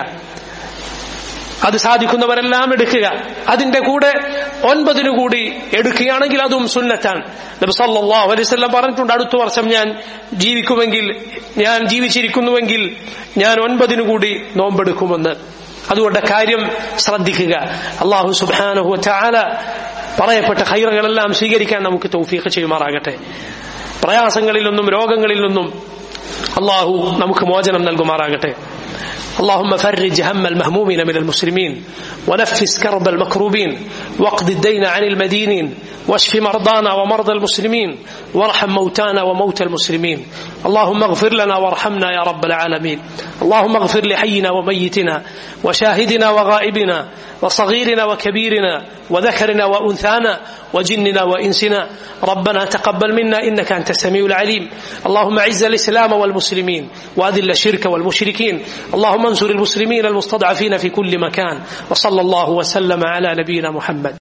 അത് സാധിക്കുന്നവരെല്ലാം എടുക്കുക അതിന്റെ കൂടെ ഒൻപതിനു കൂടി എടുക്കുകയാണെങ്കിൽ അതും സുന്നത്താണ് നബി സല്ലല്ലാഹു അലൈഹി വസല്ലം പറഞ്ഞിട്ടുണ്ട് അടുത്ത വർഷം ഞാൻ ജീവിക്കുമെങ്കിൽ ഞാൻ ജീവിച്ചിരിക്കുന്നുവെങ്കിൽ ഞാൻ ഒൻപതിനു കൂടി നോമ്പെടുക്കുമെന്ന് അതുകൊണ്ട് കാര്യം ശ്രദ്ധിക്കുക അള്ളാഹു സുബ്ഹാനഹു വതആല പറയപ്പെട്ട ഹൈറുകളെല്ലാം സ്വീകരിക്കാൻ നമുക്ക് തൗഫീഖ് ചെയ്യുമാറാകട്ടെ പ്രയാസങ്ങളിൽ നിന്നും രോഗങ്ങളിൽ നിന്നും അള്ളാഹു നമുക്ക് മോചനം നൽകുമാറാകട്ടെ اللهم فرج هم المهمومين من المسلمين ونفس كرب المكروبين واقض الدين عن المدينين واشف مرضانا ومرضى المسلمين وارحم موتانا وموتى المسلمين اللهم اغفر لنا وارحمنا يا رب العالمين اللهم اغفر لحينا وميتنا وشاهدنا وغائبنا وصغيرنا وكبيرنا وذكرنا وانثانا وجننا وانسنا ربنا تقبل منا انك انت السميع العليم اللهم اعز الاسلام والمسلمين واذل الشرك والمشركين اللهم انصر المسلمين المستضعفين في كل مكان وصلى الله وسلم على نبينا محمد